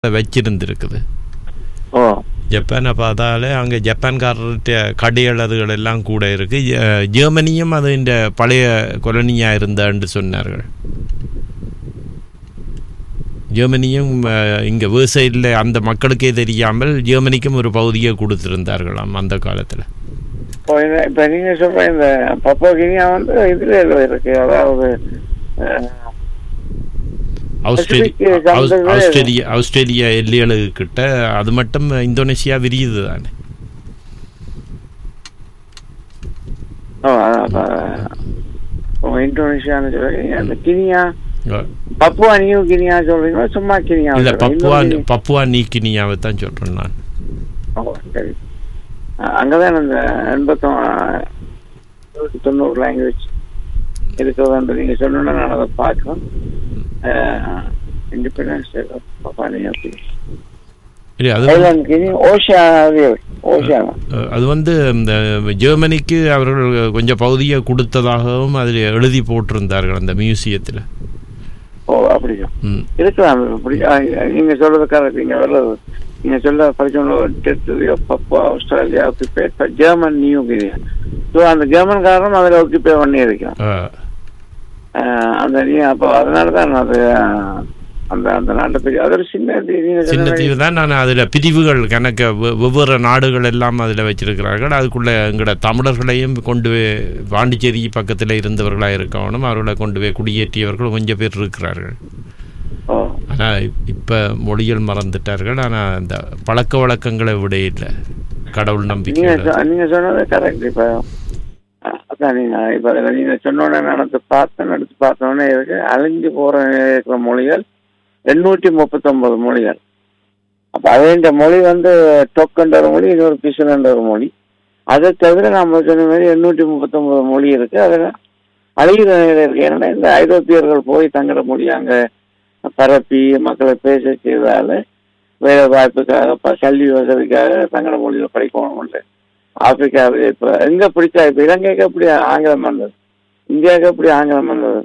வச்சிருந்துருக்குது ஓ ஜப்பானை பார்த்தாலே அங்கே ஜப்பான்காரர்கிட்ட கடைகள் அதுகள் எல்லாம் கூட இருக்கு ஜெ- ஜெர்மனியும் அது இந்த பழைய கொலனியாக இருந்தான்னு சொன்னார்கள் ஜெர்மனியும் அஹ், இங்க வேர்சைடில் அந்த மக்களுக்கே தெரியாமல் ஜெர்மனிக்கும் ஒரு பகுதியை கொடுத்திருந்தார்களாம் அந்த காலத்தில் இப்போ இந்த- இப்ப நீங்க சொல்ற இந்த பப்போ கினியா வந்து இதுல இருக்கு அதாவது அஹ், ஆஸ்திரேலியா பசிபிக் சார்ந்தது. ஆஸ்திரேலியா ஆஸ்திரேலியா எல்லைகளுக்கு கிட்ட அது மட்டும் இந்தோனேஷியா விரியுது தானே ஓ, அதான் அப்ப, ஓ, இந்தோனேஷியான்னு சொல்றீங்க அந்த கினியா பப்புவா நியூ கினியா சொல்றீங்களா சும்மா கினியா இல்ல சொல்றீங்களா? பப்புவா இன்னொரு பப்புவா நீக்கினியாவை தான் சொல்றேன் நான் ஓ, சரி அஹ் அங்கதான் அந்த எண்பத்தொ தொண்ணூறு லாங்குவேஜ் இருக்கிறது நீங்க சொன்னா நான் அதை பார்க்கிறேன் இண்டிபெண்டன்ஸ் இல்ல அது ஐலாண்ட் கினி ஓஷியா ஓஷியானா அஹ், அது வந்து இந்த ஜெர்மனிக்கு அவர்கள் கொஞ்சம் பகுதியை கொடுத்ததாகவும் அதில் எழுதி போட்டிருந்தார்கள் அந்த மியூசியத்தில் ஓ அப்படியா ம் இருக்கலாம் அப்படி அஹ், நீங்க சொல்றது கரெக்ட் நீங்க வர்றது நீங்க சொல்ல படிச்சவங்க பப்பா ஆஸ்திரேலியா ஒக்கிபே ஜெர்மன் நியூ கினியா ஸோ அந்த ஜெர்மன் காரணம் அதில் ஒக்கிபே பண்ணி இருக்கேன் அஹ், ஆஹ் அந்த நீ அப்போ அதனால தான் அது ஆஹ், அந்த அந்த நாட்டை பற்றி அது ஒரு சின்ன தீ- நீங்க சின்ன சொன்ன தீவு தான் நான் அதில் பிரிவுகள் கணக்க வெ- வெவ்வேறு நாடுகள் எல்லாம் அதில் வச்சிருக்கிறார்கள் அதுக்குள்ள எங்களோட தமிழர்களையும் கொண்டு போய் பாண்டிச்சேரி பக்கத்தில் இருந்தவர்களாக இருக்கணும் அவர்களை கொண்டு போய் குடியேற்றியவர்கள் கொஞ்சம் பேர் இருக்கிறார்கள் ஓ ஆனால் இப்போ மொழிகள் மறந்துட்டார்கள் ஆனால் அந்த பழக்க வழக்கங்களை விட இல்லை கடவுள் நீங்க நம்பிக்கை சொ- நீங்க சொன்னது கரெக்ட் இப்போ அஹ், அதான் நீங்க இப்போ அதில் நீங்க சொன்ன உடனே நடந்து பார்த்தேன் எடுத்து பார்த்த உடனே இருக்கு அழிஞ்சு போற நிலையில இருக்கிற மொழிகள் எண்ணூற்றி முப்பத்தொன்பது மொழிகள் அப்போ அதே மொழி வந்து டொக்குன்ற ஒரு மொழி இன்னொரு பிசுன்ற ஒரு மொழி அதை தவிர நம்ம சொன்ன மாதிரி எண்ணூற்றி முப்பத்தொன்பது மொழி இருக்கு அதில் அழிகிற நிலையில இருக்கு ஏன்னா இந்த ஐரோப்பியர்கள் போய் தங்களோட மொழி அங்க பரப்பி மக்களை பேச செய்வதால வேலை வாய்ப்புக்காக ப- கல்வி வசதிக்காக தங்களோட மொழியில படிக்கணும் இல்லை ஆப்பிரிக்காவில் இப்ப எங்க பிடிச்சா இப்ப இலங்கைக்கு எப்படி ஆங்கிலம் வந்தது இந்தியாவுக்கு எப்படி ஆங்கிலம் வந்தது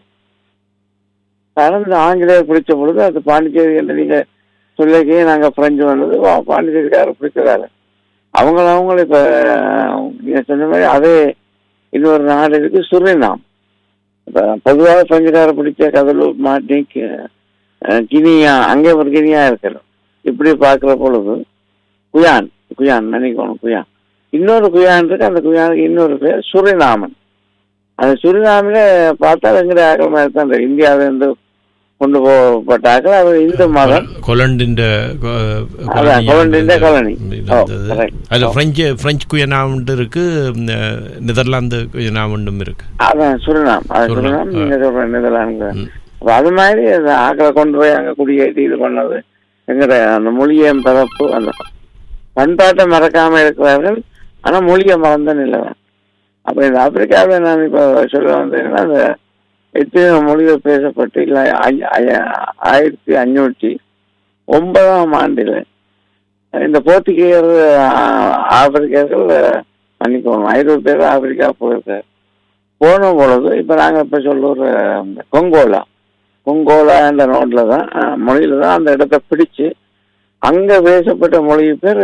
கடந்த ஆங்கிலேயர் பிடிச்ச பொழுது அது பாண்டிச்சேரி என்று நீங்க சொல்லிக்கே நாங்க பிரெஞ்சு வந்தது வா- பாண்டிச்சேரிக்காரர் பிடிச்சதால அவங்கள அவங்கள இப்ப நீங்க சொன்ன மாதிரி அதே இன்னொரு நாடு இருக்கு சுரினாம் இப்ப பொதுவாக பிரெஞ்சுக்கார பிடிச்ச கடலூர் மாட்டிக் கினியா அங்கே ஒரு கினியா இருக்கிறோம் இப்படி பார்க்கிற பொழுது குயான் குயான் நினைக்கணும் குயான் இன்னொரு குயான் இருக்கு அந்த குயானுக்கு இன்னொரு பேர் சுரிநாமன் அந்த சுரிநாமில பார்த்தா எங்கட ஆக்கள் மாதிரி தான் இருக்கு. இந்தியாவில இருந்து கொண்டு போகப்பட்ட ஆக்கள் அவர் இந்து மதம் கொலண்டின் அதான், கொலண்டின் colony. ஓ, correct. அதில் ஓ. பிரெஞ்சு பிரெஞ்சு குயனாவுண்டு இருக்கு ம், அஹ், நெதர்லாந்து குயனாவுண்டும் இருக்கு அதான் சுரிநாம் அது சுரிநாம், சுரிநாம் நீங்க சொல்ற நெதர்லாந்து ம். அப்ப அது மாதிரி அந்த ஆக்களை கொண்டு போய் அங்க குடியேற்றி இது பண்ணது எங்கட அந்த மொழியின் பிறப்பு அந்த பண்பாட்டை மறக்காம இருக்கிறார்கள் ஆனா மொழியை மறந்த நிலை தான் அப்ப இந்த ஆப்பிரிக்காவில் நான் இப்ப சொல்ல வந்தேன்னா அந்த எத்தனை மொழிகள் பேசப்பட்டு இல்லை ஐ- ஐ- ஆயிரத்தி அஞ்சூற்றி ஒன்பதாம் ஆண்டில் இந்த போர்த்துகேயர் ஆ- ஆப்பிரிக்கர்கள் மன்னிக்கணும் ஐரோப்பியர் ஆப்பிரிக்கா போயிருக்காரு போன பொழுது இப்ப நாங்க இப்ப சொல்லுற அந்த கொங்கோலா கொங்கோலா என்ற நோட்ல தான் அஹ், மொழியில தான் அந்த இடத்தை பிடிச்சு அங்க பேசப்பட்ட மொழி பேர்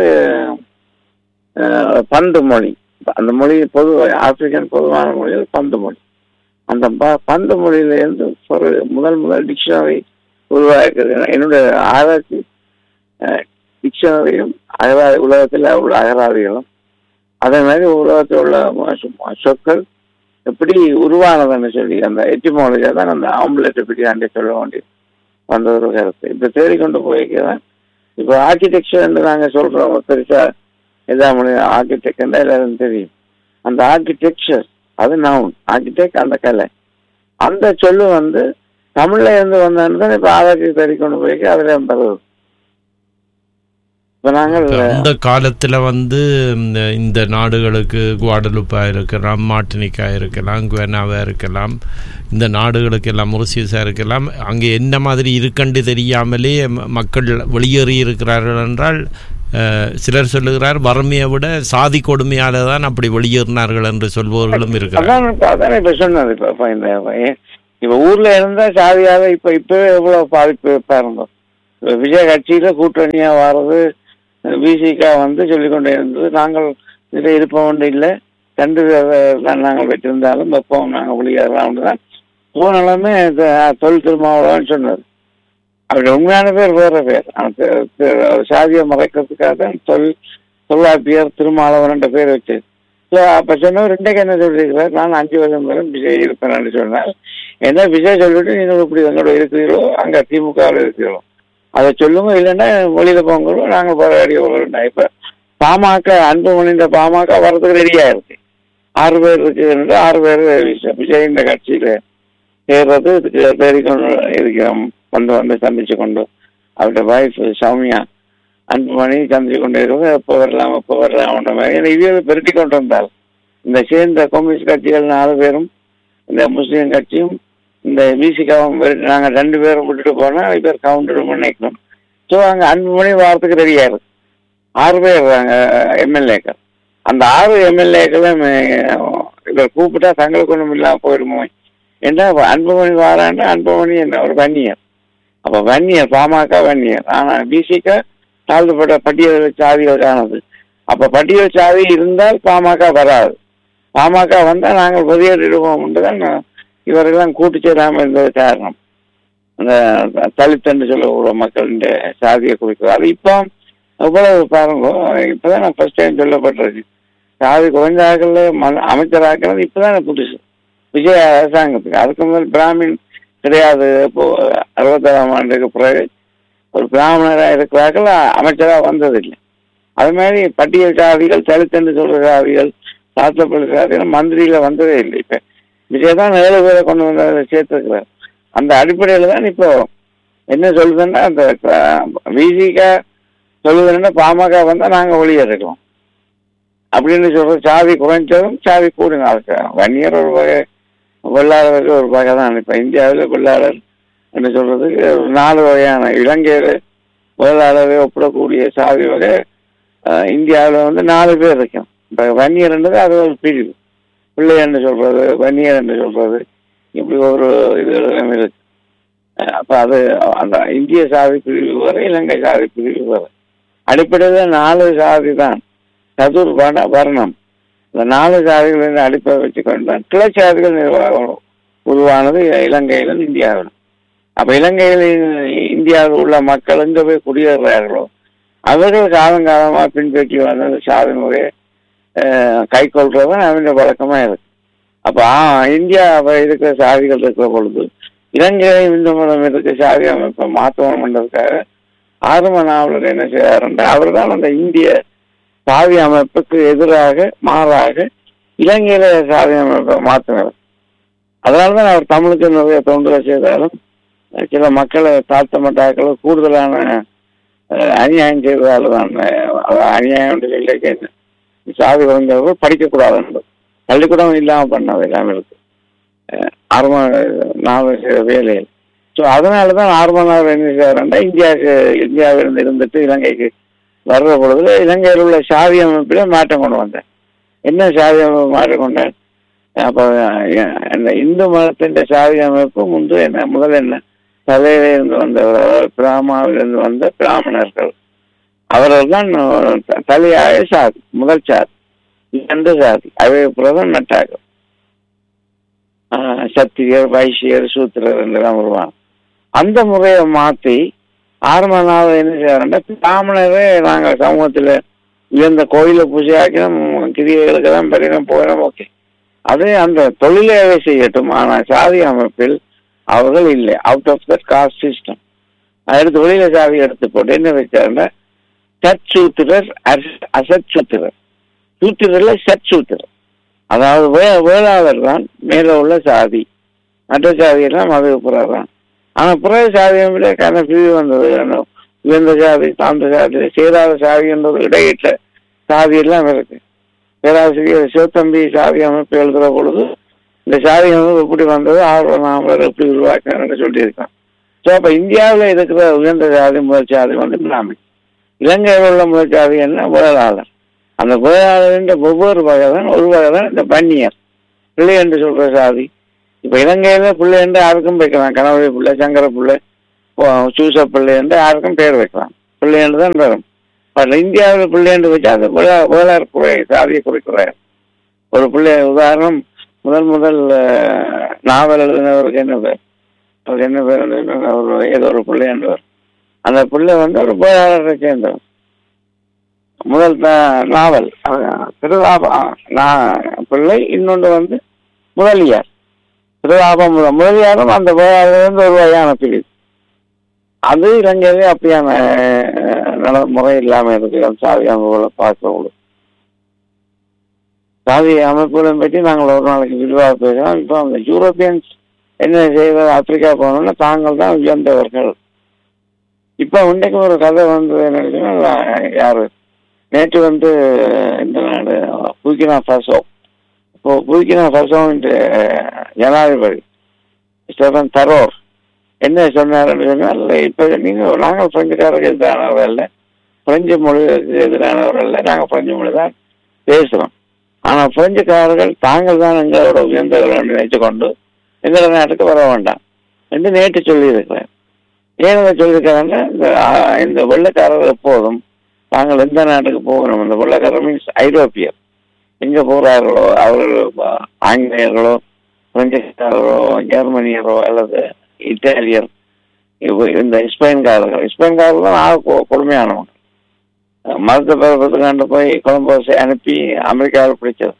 அஹ், பந்து மொழி அந்த மொழி பொது ஆப்பிரிக்கன் பொதுவான மொழிகள் பந்து மொழி அந்த ப- பந்து மொழியில இருந்து ஒரு முதல் முதல் டிக்ஷனரி உருவாக்குது என்னுடைய ஆராய்ச்சி டிக்ஷனரியும் அகராதி உலகத்தில் உள்ள அகராதிகளும் அதே மாதிரி உலகத்தில் உள்ள ம- சொற்கள் எப்படி உருவானதுன்னு சொல்லி அந்த எட்டிமாலஜியா தான் அந்த ஆம்புலெட்டை பற்றி ஆண்டே சொல்ல வேண்டியது வந்த ஒரு கருத்து இப்போ தேடிக்கொண்டு போய்க்கிறேன் இப்போ ஆர்கிடெக்சர் நாங்கள் சொல்றோம் பெருசா எல்லா மொழியும் ஆர்கிடெக்ட் எல்லாரும் தெரியும் அந்த ஆர்கிடெக்சர் அது நவுன் ஆர்கிடெக்ட் அந்த கலை அந்த சொல்லு வந்து தமிழ்ல இருந்து வந்தான்னு தான் இப்போ ஆராய்ச்சி தேடிக்கொண்டு போய்க்கு அதுல பெறுவது இப்போ நாங்கள் அந்த காலத்துல வந்து இந்த இந்த நாடுகளுக்கு குவாடலுப்பா இருக்கலாம் மார்டினிக்கா இருக்கலாம் குவெனாவா இருக்கலாம் இந்த நாடுகளுக்கு எல்லாம் முரசியஸா இருக்கலாம் அங்கே என்ன மாதிரி இருக்கண்டு தெரியாமலே ம- மக்கள் வெளியேறி இருக்கிறார்கள் என்றால் அஹ், சிலர் சொல்லுகிறார் வறுமையை விட சாதி கொடுமையால தான் அப்படி வெளியேறினார்கள் என்று சொல்பவர்களும் இருக்கிறார் அதான் இப்ப அதான் இப்ப சொன்னது இப்ப இப்ப இந்த இப்ப ஊர்ல இருந்தா சாதியால இப்ப இப்பவே எவ்வளவு பாதிப்பு பாருங்க விஜய் கட்சியில கூட்டணியா வர்றது பிசிகா வந்து சொல்லிக்கொண்டே இருந்தது நாங்கள் இதில் இருப்போம் ஒன்று இல்லை ரெண்டு பேர் தான் நாங்கள் வச்சிருந்தாலும் வெப்பம் நாங்கள் வெளியேறலாம் தான் போனாலுமே இந்த தொழில் திருமாவளவன் சொன்னது அவருடைய உண்மையான பேர் வேற பேர் அந்த தி- தி- சாதியை மறைக்கிறதுக்காக தான் தொழில் தொல்லாப்பியர் திருமாவளவன் என்ற பேர் வச்சு ஸோ அப்போ சொன்னவர் இன்றைக்கு என்ன சொல்லியிருக்கிறார் நான் அஞ்சு வருஷம் வரை விஜய் இருப்பேன்னு சொன்னார் என்ன விஜய் சொல்லிட்டு நீங்கள் இப்படி எங்களோட இருக்கிறீர்களோ அங்கே திமுகவில் இருக்கிறீர்களோ அதை சொல்லுங்க இல்லைன்னா வெளியில போங்களோ நாங்கள் போராடி வரோம் இப்போ பாமக அன்புமணிந்த பாமக வர்றதுக்கு ரெடியா இருக்கு ஆறு பேர் இருக்குன்னு ஆறு பேர் விஜய் விஜய் இந்த கட்சியில சேர்றது இதுக்கு தேடிக்கொண்டு இருக்கிறோம் வந்து வந்து சந்திச்சு கொண்டு அவருடைய வைஃப் சௌமியா அன்புமணி சந்திச்சு கொண்டு இருக்கிறது எப்போ வரலாம் எப்போ வரலாம் மாதிரி ஏன்னா இவையை பெருட்டி கொண்டு வந்தால் இந்த சேர்ந்த கம்யூனிஸ்ட் கட்சிகள் நாலு பேரும் இந்த முஸ்லீம் கட்சியும் இந்த பிசிகாவும் நாங்கள் ரெண்டு பேரும் விட்டுட்டு போனால் பேர் கவுண்டர் பண்ணிக்கணும் ஸோ அங்கே அன்புமணி வாரத்துக்கு ரெடியாக இருக்கு ஆறு பேர் எம்எல்ஏக்கள் அந்த ஆறு எம்எல்ஏக்களும் இவர் கூப்பிட்டா தங்களுக்கு ஒன்றும் இல்லாமல் போயிடுமோ என்ன அன்புமணி வாரான்னா அன்புமணி என்ன ஒரு வன்னியர் அப்போ வன்னியர் பாமக வன்னியர் ஆனால் பிசிக தாழ்த்தப்பட்ட பட்டியல் சாதிகள் காணது அப்போ பட்டியல் சாதி இருந்தால் பாமக வராது பாமக வந்தால் நாங்கள் வெளியேறிடுவோம் தான் இவர்களெல்லாம் கூட்டு சேராமல் இருந்தது காரணம் அந்த தலித் என்று சொல்லக்கூடிய மக்களின் சாதியை குறிக்கிறது அது இப்போ எவ்வளவு பாருங்க இப்பதான் நான் ஃபர்ஸ்ட் டைம் சொல்லப்பட்டிருக்கு சாதி குறைஞ்சாக்கள் அமைச்சராக்கிறது இப்பதான் புதுசு விஜய அரசாங்கத்துக்கு அதுக்கு முதல் பிராமின் கிடையாது இப்போ அறுபத்தாறாம் ஆண்டுக்கு பிறகு ஒரு பிராமணராக இருக்கிறார்கள் அமைச்சராக வந்ததில்லை அது மாதிரி பட்டியல் சாதிகள் தலித் என்று சொல்ற சாதிகள் தாத்தப்பள்ளி சாதிகள் மந்திரியில வந்ததே இல்லை இப்ப விஜய் தான் ஏழு பேரை கொண்டு வந்து அதில் சேர்த்துருக்கிறார் அந்த அடிப்படையில் தான் இப்போ என்ன சொல்லுதுன்னா அந்த விசிகா சொல்லுதுன்னா பாமக வந்தால் நாங்கள் வெளியேறிடுவோம் அப்படின்னு சொல்ற சாதி குறைஞ்சதும் சாதி கூடுங்க அதுக்கு வன்னியர் ஒரு வகை வெள்ளாளருக்கு ஒரு வகை தான் இப்போ இந்தியாவில் வெள்ளாளர் என்ன சொல்றதுக்கு ஒரு நாலு வகையான இலங்கையில் வெள்ளாளரை ஒப்பிடக்கூடிய சாதி வகை இந்தியாவில் வந்து நாலு பேர் இருக்கும் இப்போ வன்னியர்ன்றது அது ஒரு பிரிவு பிள்ளை என்று சொல்றது வன்னியர் என்று சொல்றது இப்படி ஒரு இது இருக்கு அப்போ அது அந்த இந்திய சாதி பிரிவு வரை இலங்கை சாதி பிரிவு வரை அடிப்படையில் நாலு சாதி தான் சதுர் வன வர்ணம் இந்த நாலு சாதிகளின் அடிப்படை வச்சுக்கொண்டு தான் கிளை சாதிகள் நிர்வாகம் உருவானது இலங்கையிலும் இந்தியாவிலும் அப்போ இலங்கையில் இந்தியாவில் உள்ள மக்கள் எங்கே போய் குடியேறார்களோ அவர்கள் காலங்காலமாக பின்பற்றி வந்த சாதி முறையை கை கொள்றதும் அவனுடைய வழக்கமாக இருக்கு அப்போ இந்தியா இருக்கிற சாதிகள் இருக்கிற பொழுது இலங்கையில் இந்து மதம் இருக்கிற சாதி அமைப்பை மாற்றணும் பண்ணுறதுக்காக ஆரம்ப நாவலர் என்ன செய்யாருன்னா அவர் தான் அந்த இந்திய சாதி அமைப்புக்கு எதிராக மாறாக இலங்கையில சாதி அமைப்பை மாற்றினார் அதனால தான் அவர் தமிழுக்கு நிறைய தொண்டுகளை செய்தாலும் சில மக்களை தாழ்த்தப்பட்டாக்கள் கூடுதலான அநியாயம் செய்வதால் தான் அநியாயம் இல்லை சாதி குறைந்தவர்கள் படிக்கக்கூடாது என்பது பள்ளிக்கூடம் இல்லாமல் பண்ணது எல்லாமே இருக்கு ஆரம்ப நாவல் செய்த வேலையில் ஸோ அதனால தான் ஆர்வனார் என்ன செய்யறாருன்னா இந்தியாவுக்கு இந்தியாவிலிருந்து இருந்துட்டு இலங்கைக்கு வர்ற பொழுது இலங்கையில் உள்ள சாதி அமைப்பில் மாற்றம் கொண்டு வந்தேன் என்ன சாதி அமைப்பு மாற்றம் கொண்டேன் அப்போ இந்த இந்து மதத்தின் சாதி அமைப்பு முன்பு என்ன முதல் என்ன தலையில இருந்து வந்தவர் பிராமாவிலிருந்து வந்த பிராமணர்கள் அவர்கள் தான் தலையாய சாதி முதல் சாதி எந்த சாதி அவை பிரதம் நட்டார்கள் சத்திரியர் வைசியர் சூத்திரர் என்றெல்லாம் வருவாங்க அந்த முறையை மாற்றி ஆரம்ப நாள் என்ன செய்யறோம்னா பிராமணரே நாங்கள் சமூகத்தில் உயர்ந்த கோயிலை பூஜையாக்கினோம் கிரியைகளுக்கு தான் பெரியணும் போயிடும் ஓகே அதே அந்த தொழிலாகவே செய்யட்டும் ஆனால் சாதி அமைப்பில் அவர்கள் இல்லை out of the caste system அடுத்து தொழில சாதி எடுத்து போட்டு என்ன வச்சாருன்னா சற்சூத்திரர் அசத் சூத்திரர் சூத்திரர்ல சற்சூத்திரர் அதாவது வே வேளாளர் தான் மேல உள்ள சாதி மற்ற சாதியெல்லாம் மதுப்புறர் தான் ஆனால் புற சாதியில கன பிரிவு வந்தது உயர்ந்த சாதி தாழ்ந்த சாதி சேராத சாதி என்றது இடையிட்ட சாதி எல்லாம் இருக்கு பேராசிரியர் சிவத்தம்பி சாதி அமைப்பு எழுதுகிற பொழுது இந்த சாதி அமைப்பு எப்படி வந்தது ஆர்வம் நாமளர் எப்படி உருவாக்கினார்னு சொல்லியிருக்கான் ஸோ அப்போ இந்தியாவில் இருக்கிற உயர்ந்த சாதி முதல் சாதி வந்து பிராமி இலங்கையில் உள்ள முதல் சாதி என்ன வேளாளர் அந்த வேளாளரின் ஒவ்வொரு வகை தான் ஒரு வகை தான் இந்த பன்னியர் பிள்ளை என்று சொல்ற சாதி இப்போ இலங்கையில பிள்ளை என்று யாருக்கும் வைக்கலாம் கணவரி பிள்ளை சங்கர பிள்ளை சூச பிள்ளைன்னு யாருக்கும் பேர் வைக்கலாம் பிள்ளைன்னு தான் வரும் பட் இந்தியாவில் பிள்ளைன்னு வச்சா அது வேளா- வேளார் குறை சாதிய குறிக்குறை ஒரு பிள்ளை உதாரணம் முதல் முதல் அஹ், நாவல் எழுதினவருக்கு என்ன பேர் அவருக்கு என்ன பேர் எழுதினார்? அவர் ஏதோ ஒரு பிள்ளை என்றவர் அந்த பிள்ளை வந்து ஒரு வேளாளரை சேர்ந்தவர் முதல் த- நாவல் அஹ், திருலாப நான் பிள்ளை இன்னொன்று வந்து முதலியார் திருலாபம் முதல் முதலியாரும் அந்த வேளாளர்லேருந்து ஒரு வகையான பிரிவு அது இலங்கையிலே அப்படியான அஹ், நடைமுறை இல்லாமல் இருக்கு அந்த சாதி அமைப்புகளை பார்க்கக்கூடாது சாதி அமைப்புகளை பற்றி நாங்கள் ஒரு நாளைக்கு விரிவாக பேசலாம் இப்போ அந்த யூரோப்பியன்ஸ் என்ன செய்வது ஆப்பிரிக்கா போனோம்னா தாங்கள் தான் உயர்ந்தவர்கள் இப்போ இன்றைக்கு ஒரு கதை வந்து என்ன யாரு நேற்று வந்து இந்த நாடு புய்கினா ஃபசோ இப்போ புய்கினா ஃபசோ ஜனாதிபதி ஸ்டெஃபன் தரோர் என்ன சொன்னாருன்னு சொன்னால் இப்போ நீங்கள் நாங்கள் பிரெஞ்சுக்காரருக்கு எதிரானவர்கள் இல்லை பிரெஞ்சு மொழிக்கு எதிரானவர்கள் இல்லை நாங்கள் பிரெஞ்சு மொழி தான் பேசுகிறோம் ஆனால் பிரெஞ்சுக்காரர்கள் தாங்கள் தான் எங்களோட உயர்ந்தவர்கள் என்று நினைத்துக் கொண்டு எங்களோட நாட்டுக்கு வர வேண்டாம் என்று நேற்று சொல்லியிருக்கிறேன் ஏன் இதை சொல்லியிருக்காங்கன்னா இந்த ஆ- இந்த வெள்ளைக்காரர்கள் எப்போதும் தாங்கள் எந்த நாட்டுக்கு போகணும் இந்த வெள்ளைக்காரர் மீன்ஸ் ஐரோப்பியர் எங்கே போகிறார்களோ அவர்கள் ப- ஆங்கிலேயர்களோ பிரெஞ்சுக்காரரோ ஜெர்மனியரோ அல்லது இத்தாலியர் இவ- இந்த ஸ்பெயின்காரர்கள் ஸ்பெயின்காரர்கள் தான் ஆக கொ- கொடுமையானவங்க மதத்தை பரப்பத்துக்காண்டு போய் கொலம்பஸை அனுப்பி அமெரிக்காவில் பிடிச்சது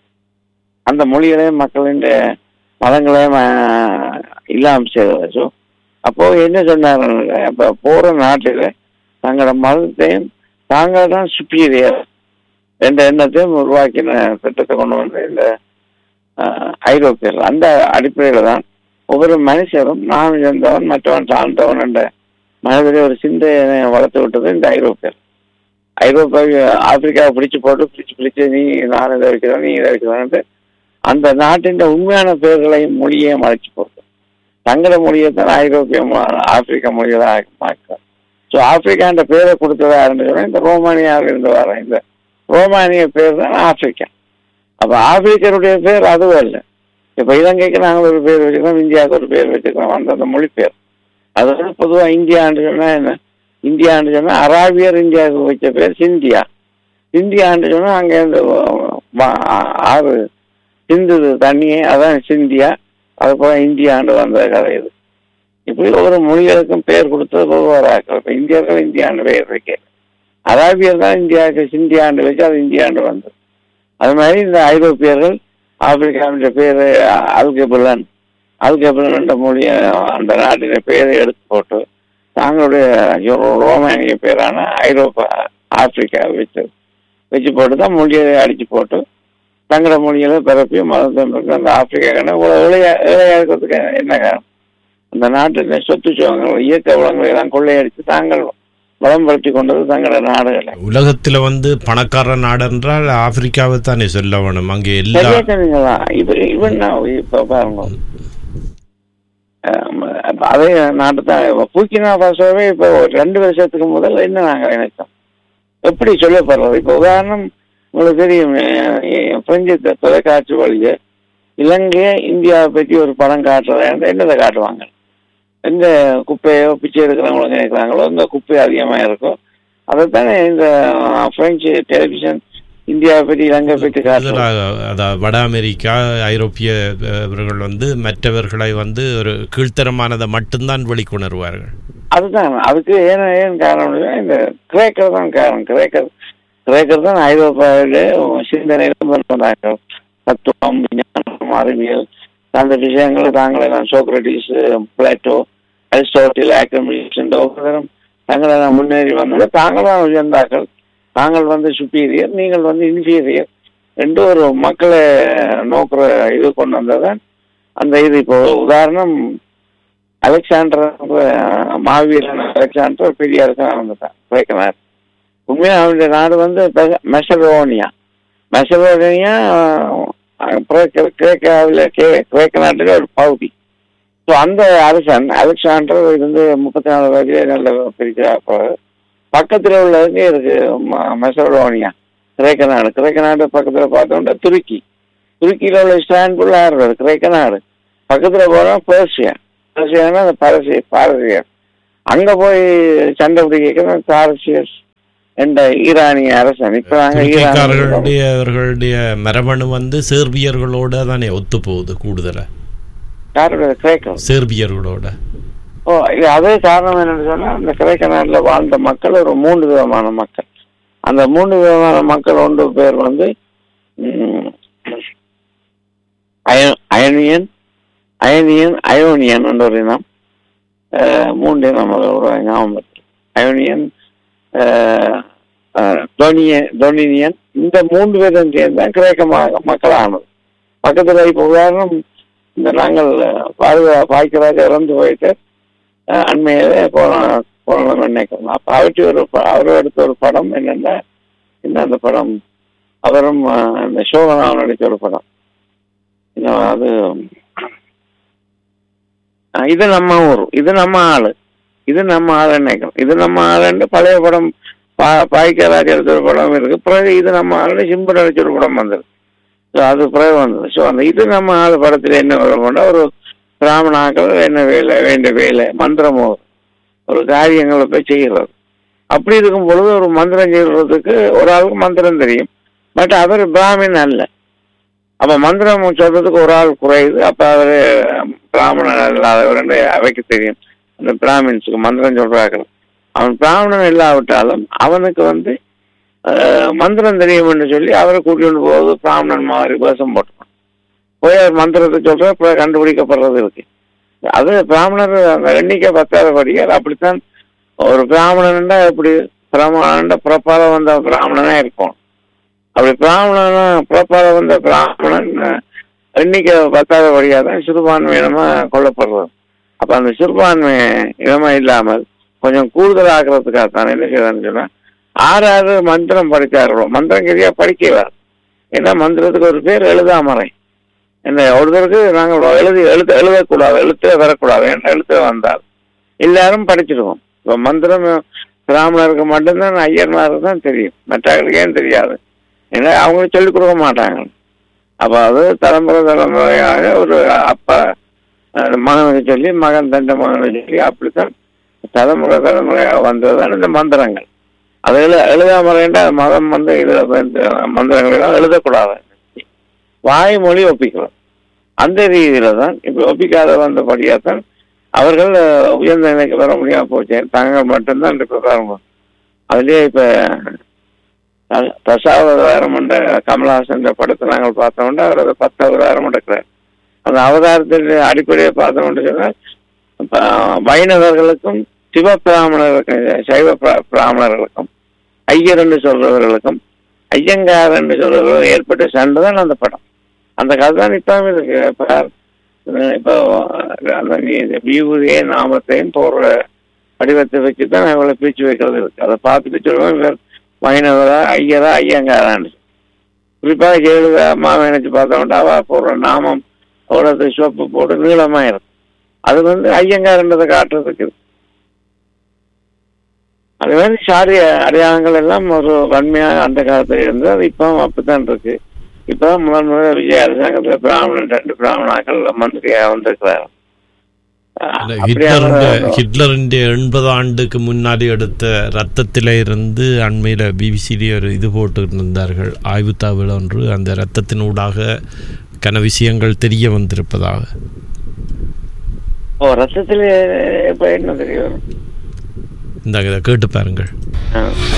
அந்த மொழிகளையும் மக்களின் மதங்களையும் ஆஹ், இல்லாமல் செய்தது ஸோ அப்போ என்ன சொன்னாங்க அப்போ போகிற நாட்டில் தங்களோட மதத்தையும் தாங்கள் தான் சுப்பீரியர் என்ற எண்ணத்தையும் உருவாக்கின திட்டத்தை கொண்டு வந்து இந்த ஆஹ், ஐரோப்பியர்கள் அந்த அடிப்படையில் தான் ஒவ்வொரு மனுஷரும் நான் இருந்தவன் மற்றவன் சார்ந்தவன் என்ற மனதிலே ஒரு சிந்தையை வளர்த்து விட்டது இந்த ஐரோப்பியர் ஐரோப்பா ஆப்பிரிக்காவை பிடிச்சு போட்டு பிடிச்சு பிடிச்சு நீ நான் இதை வைக்கிறேன் நீ இதை வைக்கிறேன்ட்டு அந்த நாட்டின் உண்மையான பேர்களையும் மொழியையும் அழைச்சி போட்டு தங்கள மொழியை தான் ஐரோப்பிய மொ- ஆப்பிரிக்க மொழிகளாக மாற்றார் ஸோ ஆப்பிரிக்கான்ற பேரை கொடுத்ததா இருந்தது இந்த ரோமானியாவில் இருந்து வர இந்த ரோமானிய பேர் தான் ஆப்பிரிக்கா அப்போ ஆப்பிரிக்கருடைய பேர் அதுவும் இல்லை இப்போ இலங்கைக்கு நாங்கள் ஒரு பேர் வச்சுக்கிறோம் இந்தியாவுக்கு ஒரு பேர் வச்சுக்கிறோம் அந்தந்த மொழி பேர் அதோட பொதுவாக இந்தியான்னு சொன்னால் என்ன இந்தியான்னு சொன்னால் அராபியர் இந்தியாவுக்கு வச்ச பேர் சிந்தியா சிந்தியான்னு சொன்னால் அங்கே இந்த வ- ஆறு சிந்துது தண்ணியே அதான் சிந்தியா அது போல இந்தியாண்டு வந்த கதை இது இப்படி ஒவ்வொரு மொழிகளுக்கும் பேர் கொடுத்தது ஒவ்வொரு ஆக்கள் இப்போ இந்தியாவுக்கு இந்தியாண்டு பெயர் வைக்க அராபியர் தான் இந்தியாவுக்கு சிந்தியாண்டு வச்சு அது இந்தியாண்டு வந்தது அது மாதிரி இந்த ஐரோப்பியர்கள் ஆப்பிரிக்காவின் பேர் அல்கபிலன் அல்கபிலன் என்ற மொழி அந்த நாட்டின் பேரை எடுத்து போட்டு தாங்களுடைய ரோ- ரோமானிய பேரான ஐரோப்பா ஆப்பிரிக்கா வச்சு வச்சு போட்டு தான் மொழியை அடிச்சு போட்டு தங்களோட மொழிகளை பரப்பி மதத்தை பரப்பி அந்த ஆப்பிரிக்கா இளைய இளைய இருக்கிறதுக்கு என்ன காரணம் அந்த நாட்டின் சொத்து சுகங்கள் இயற்கை வளங்களை எல்லாம் கொள்ளையடித்து தாங்கள் வளம்படுத்தி கொண்டது தங்களோட நாடுகளை உலகத்துல வந்து பணக்கார நாடு என்றால் ஆப்பிரிக்காவை தானே சொல்ல வேணும் அங்கே எல்லா சரியா சொன்னீங்களா இப்ப இவன் நான் இப்ப பாருங்க ஆம், அப்ப அதே நாட்டு தான் பூக்கினா பாசோவே இப்போ ஒரு ரெண்டு வருஷத்துக்கு முதல்ல என்ன நாங்க நினைச்சோம் எப்படி சொல்லப்படுறது இப்போ உதாரணம் உங்களுக்கு தெரியும் அஹ், பிரெஞ்சு தொ- தொலைக்காட்சி வழிய இலங்கையை இந்தியாவை பற்றி ஒரு படம் காட்டுறதா இருந்தா என்னதை காட்டுவாங்க எந்த குப்பையோ பிச்சை எடுக்கிறவங்களும் நினைக்கிறாங்களோ இந்த குப்பை அதிகமாக இருக்கும் அதைத்தானே இந்த அஹ், பிரெஞ்சு டெலிவிஷன் இந்தியாவை பற்றி இலங்கை பற்றி காட்டுறது கூடுதலாக அதாவது வட அமெரிக்கா ஐரோப்பிய அஹ், இவர்கள் வந்து மற்றவர்களை வந்து ஒரு கீழ்த்தரமானதை மட்டும்தான் வெளிக்கொணர்வார்கள் அதுதான் அதுக்கு ஏன் ஏன் காரணம் இல்லைன்னா இந்த கிரேக்கர் தான் காரணம் கிரேக்கர் கிரேக்கர் தான் ஐரோப்பாவிலே சிந்தனையிலும் வந்தாங்க தத்துவம் விஞ்ஞானம் அறிவியல் அந்த விஷயங்களை தாங்களே தான் சோக்ரட்டிஸ் பிளாட்டோ அரிஸ்டோட்டில் ஆக்கமிஸ் இந்த ஒவ்வொருத்தரும் தங்களை தான் முன்னேறி வந்தது தாங்கள் தான் உயர்ந்தார்கள் தாங்கள் வந்து சுப்பீரியர் நீங்கள் வந்து இன்ஃபீரியர் ரெண்டு ஒரு மக்களை நோக்குற இது கொண்டு வந்ததான் அந்த இது இப்போ உதாரணம் அலெக்சாண்டர் அஹ், மாவீரன் அலெக்சாண்டர் பெரிய அரசன் வந்துட்டான் கிரேக்கனார் உண்மையா அவனுடைய நாடு வந்து பெ- மெசலோனியா மெசலோனியா அஹ், கிரேக்க- கிரேக்காவில் கே- கிரேக்க நாட்டில் ஒரு பகுதி ஸோ அந்த அரசன் அலெக்சாண்டர் இருந்து முப்பத்தி நாலு வயதிலே நல்ல பிரிக்கிறார் பக்கத்தில் உள்ளதுங்க இருக்கு ம- மெசலோனியா கிரேக்க நாடு கிரேக்க நாடு பக்கத்தில் பார்த்தோம்னா துருக்கி துருக்கியில் உள்ள இஸ்தான்புல் ஆறு கிரேக்க நாடு பக்கத்தில் போனால் பேர்சியா பேர்சியானா அந்த பாரசி பாரசியர் அங்க போய் சண்டை பிடிக்க தாரசியஸ் என்ற ஈரானிய அரசன் இப்ப நாங்க ஈரானிய துருக்கிக்காரர்களுடைய அவர்களுடைய மரபணு வந்து சேர்பியர்களோட தானே ஒத்து போகுது கூடுதலா யாரோட கிரேக்கம் சேர்பியர்களோட ஓ இது அதே காரணம் என்னன்னு சொன்னா அந்த கிரேக்க நாட்டில் வாழ்ந்த மக்கள் ஒரு மூன்று விதமான மக்கள் அந்த மூன்று விதமான மக்கள் ஒன்று பேர் வந்து ம், அய- அயனியன் அயனியன் அயோனியன் என்ற ஒரு இனம் அஹ், மூன்று இனம் ஒரு ஞாபகம் இருக்கு. அயோனியன் அஹ், அஹ், டொனிய- டொனினியன் இந்த மூன்று பேரும் சேர்ந்து தான் கிரேக்க ம- மக்களானது பக்கத்துல இப்போ உதாரணம் இந்த நாங்கள் பாதுகா பாய்க்கராஜ இறந்து போயிட்டு அஹ், அண்மையிலே போன போன நினைக்கிறோம் அப்ப அவற்றை ஒரு ப- அவர் எடுத்த ஒரு படம் என்னன்னா என்ன அந்த படம் அவரும் அஹ், அந்த சோகனாவும் நடிச்ச ஒரு படம் இன்னும் அது அஹ், இது நம்ம ஊர் இது நம்ம ஆளு இது நம்ம ஆளு நினைக்கிறோம் இது நம்ம ஆளுன்னு பழைய படம் பா பாய்க்கராஜ் எடுத்த ஒரு படம் இருக்கு பிறகு இது நம்ம ஆளுன்னு சிம்பு நடிச்ச ஒரு படம் வந்திருக்கு So, அது பிறகு வந்தது ஸோ அந்த இது நம்ம ஆளு படத்துல என்ன வரும்னா ஒரு பிராமணாக்கள் என்ன வேலை வேண்டிய வேலை மந்திரமோ ஒரு காரியங்களை போய் செய்கிறது அப்படி இருக்கும் பொழுது ஒரு மந்திரம் செய்யறதுக்கு ஒரு ஆளுக்கு மந்திரம் தெரியும் பட் அவர் பிராமின் அல்ல அப்ப மந்திரம் சொல்றதுக்கு ஒரு ஆள் குறையுது அப்ப அவரு பிராமணன் இல்லாதவர் அவைக்கு தெரியும் அந்த பிராமின்ஸுக்கு மந்திரம் சொல்றாங்க அவன் பிராமணன் இல்லாவிட்டாலும் அவனுக்கு வந்து அஹ், மந்திரம் தெரியும் என்று சொல்லி அவரை கூட்டிட்டு போகுது பிராமணன் மாதிரி வேஷம் போட்டுப்பான் போய் அவர் மந்திரத்தை சொல்ற அப்புறம் கண்டுபிடிக்கப்படுறது இருக்கு அது பிராமணர் அந்த எண்ணிக்கை பத்தாதபடியால் அப்படித்தான் ஒரு பிராமணன்டா எப்படி பிராமணன்டா புறப்பால வந்த பிராமணனா இருக்கும் அப்படி பிராமணனா புறப்பால வந்த பிராமணன் அஹ், எண்ணிக்கை பத்தாதபடியா தான் சிறுபான்மையினமா கொல்லப்படுறது அப்ப அந்த சிறுபான்மை இனமா இல்லாமல் கொஞ்சம் கூடுதல் ஆக்குறதுக்காக தான் என்ன செய்யறான்னு சொன்னா ஆறாவது மந்திரம் படிச்சார்களோ மந்திரம் சரியா படிக்கல ஏன்னா மந்திரத்துக்கு ஒரு பேர் எழுதாமறை என்ன ஒருத்தருக்கு நாங்கள் எழுதி எழுத எழுதக்கூடாது எழுத்துல வரக்கூடாது ஏன்னா எழுத்துல வந்தால் எல்லாரும் படிச்சிடுவோம் இப்போ மந்திரம் பிராமணருக்கு மட்டும்தான் ஐயர்மாருக்கு தான் தெரியும் மற்றவர்களுக்கு ஏன் தெரியாது ஏன்னா அவங்களுக்கு சொல்லிக் கொடுக்க மாட்டாங்க அப்போ அது தலைமுறை தலைமுறையாக ஒரு அப்பா அஹ், மகனுக்கு சொல்லி மகன் தண்ட மகனுக்கு சொல்லி அப்படித்தான் தலைமுறை தலைமுறையாக வந்ததுதான் இந்த மந்திரங்கள் அது எழு எழுதாமறைன்ற மதம் வந்து இது வந்து மந்திரங்களெல்லாம் எழுதக்கூடாது வாய்மொழி ஒப்பிக்கலாம் அந்த ரீதியில தான் இப்ப ஒப்பிக்காத வந்தபடியாக தான் அவர்கள் அஹ், உயர்ந்த நிலைக்கு வர முடியாம போச்சு தாங்கள் மட்டும்தான் இப்ப பாருங்க அதுலயே இப்ப த- தசாவதாரம் என்ற கமலஹாசன் படத்தை நாங்கள் பார்த்தோம்னா அவர் அதை பத்து அவதாரம் எடுக்கிறார் அந்த அவதாரத்தின் அடிப்படையை பார்த்தோம்னு சொன்னால் இப்ப, வைணவர்களுக்கும் சிவ பிராமணர்களுக்கும் சைவ பிர- பிராமணர்களுக்கும் ஐயர் என்று சொல்றவர்களுக்கும் ஐயங்கார் என்று சொல்றவர்கள் ஏற்பட்ட சண்டை தான் அந்த படம் அந்த கதை தான் இப்பவும் இருக்கு இப்ப அஹ் இப்போ அந்த நீ- விபூதியை நாமத்தையும் போடுற வடிவத்தை வச்சு தான் அவளை பிரிச்சு வைக்கிறது இருக்கு அதை பார்த்துட்டு சொல்லுவோம் இவர் வைணவரா ஐயரா ஐயங்காரான்னு குறிப்பாக ஜெயலலிதா அம்மாவை நினைச்சு பார்த்தோம்னா அவ போடுற நாமம் அவரது சிவப்பு போட்டு நீளமா இருக்கும் அது வந்து ஐயங்கார்ன்றதை காட்டுறதுக்கு இருக்கு. அது மாதிரி சாரிய அடையாளங்கள் எல்லாம் ஒரு வன்மையாக அந்த காலத்துல இருந்து அது இப்போ அப்படித்தான் இருக்கு இப்போ முதல் முதல் விஜய் அரசாங்கத்தில் பிராமணன் ரெண்டு பிராமணாக்கள் மந்திரியாக வந்திருக்கிறார் இல்ல, அப்படியான ஹிட்லருடைய ஹிட்லருடைய எண்பது ஆண்டுக்கு முன்னாடி எடுத்த ரத்தத்தில இருந்து அண்மையில் பிபிசிடி ஒரு இது போட்டு இருந்தார்கள் ஆய்வுத்தாவில் ஒன்று அந்த ரத்தத்தின் ஊடாக கன விஷயங்கள் தெரிய வந்திருப்பதாக ஓ ரத்தத்தில் இப்போ என்ன தெரியும் இந்த இதை கேட்டு பாருங்கள் ஆ.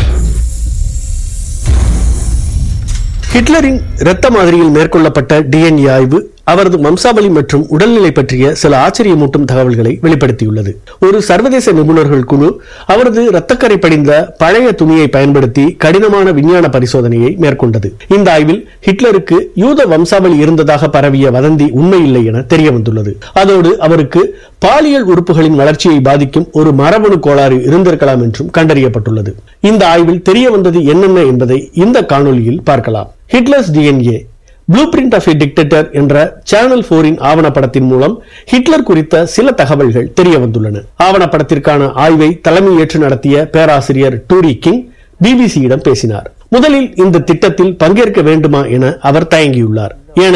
ஹிட்லரின் இரத்த மாதிரியில் மேற்கொள்ளப்பட்ட டிஎன்ஏ ஆய்வு அவரது வம்சாவளி மற்றும் உடல்நிலை பற்றிய சில ஆச்சரியமூட்டும் தகவல்களை வெளிப்படுத்தியுள்ளது ஒரு சர்வதேச நிபுணர்கள் குழு அவரது இரத்தக்கரை படிந்த பழைய துணியை பயன்படுத்தி கடினமான விஞ்ஞான பரிசோதனையை மேற்கொண்டது இந்த ஆய்வில் ஹிட்லருக்கு யூத வம்சாவளி இருந்ததாக பரவிய வதந்தி உண்மையில்லை என தெரிய வந்துள்ளது அதோடு அவருக்கு பாலியல் உறுப்புகளின் வளர்ச்சியை பாதிக்கும் ஒரு மரபணு கோளாறு இருந்திருக்கலாம் என்றும் கண்டறியப்பட்டுள்ளது இந்த ஆய்வில் தெரிய வந்தது என்னென்ன என்பதை இந்த காணொளியில் பார்க்கலாம் Hitler's DNA blueprint of a dictator என்ற சேனல் போரின் ஆவணப்படத்தின் மூலம் ஹிட்லர் குறித்த சில தகவல்கள் தெரிய வந்துள்ளன ஆவணப்படத்திற்கான ஆய்வை தலைமை ஏற்று நடத்திய பேராசிரியர் டூரி கிங் பிபிசியிடம் பேசினார் முதலில் இந்த திட்டத்தில் பங்கேற்க வேண்டுமா என அவர் தயங்கியுள்ளார் ஏனெனில்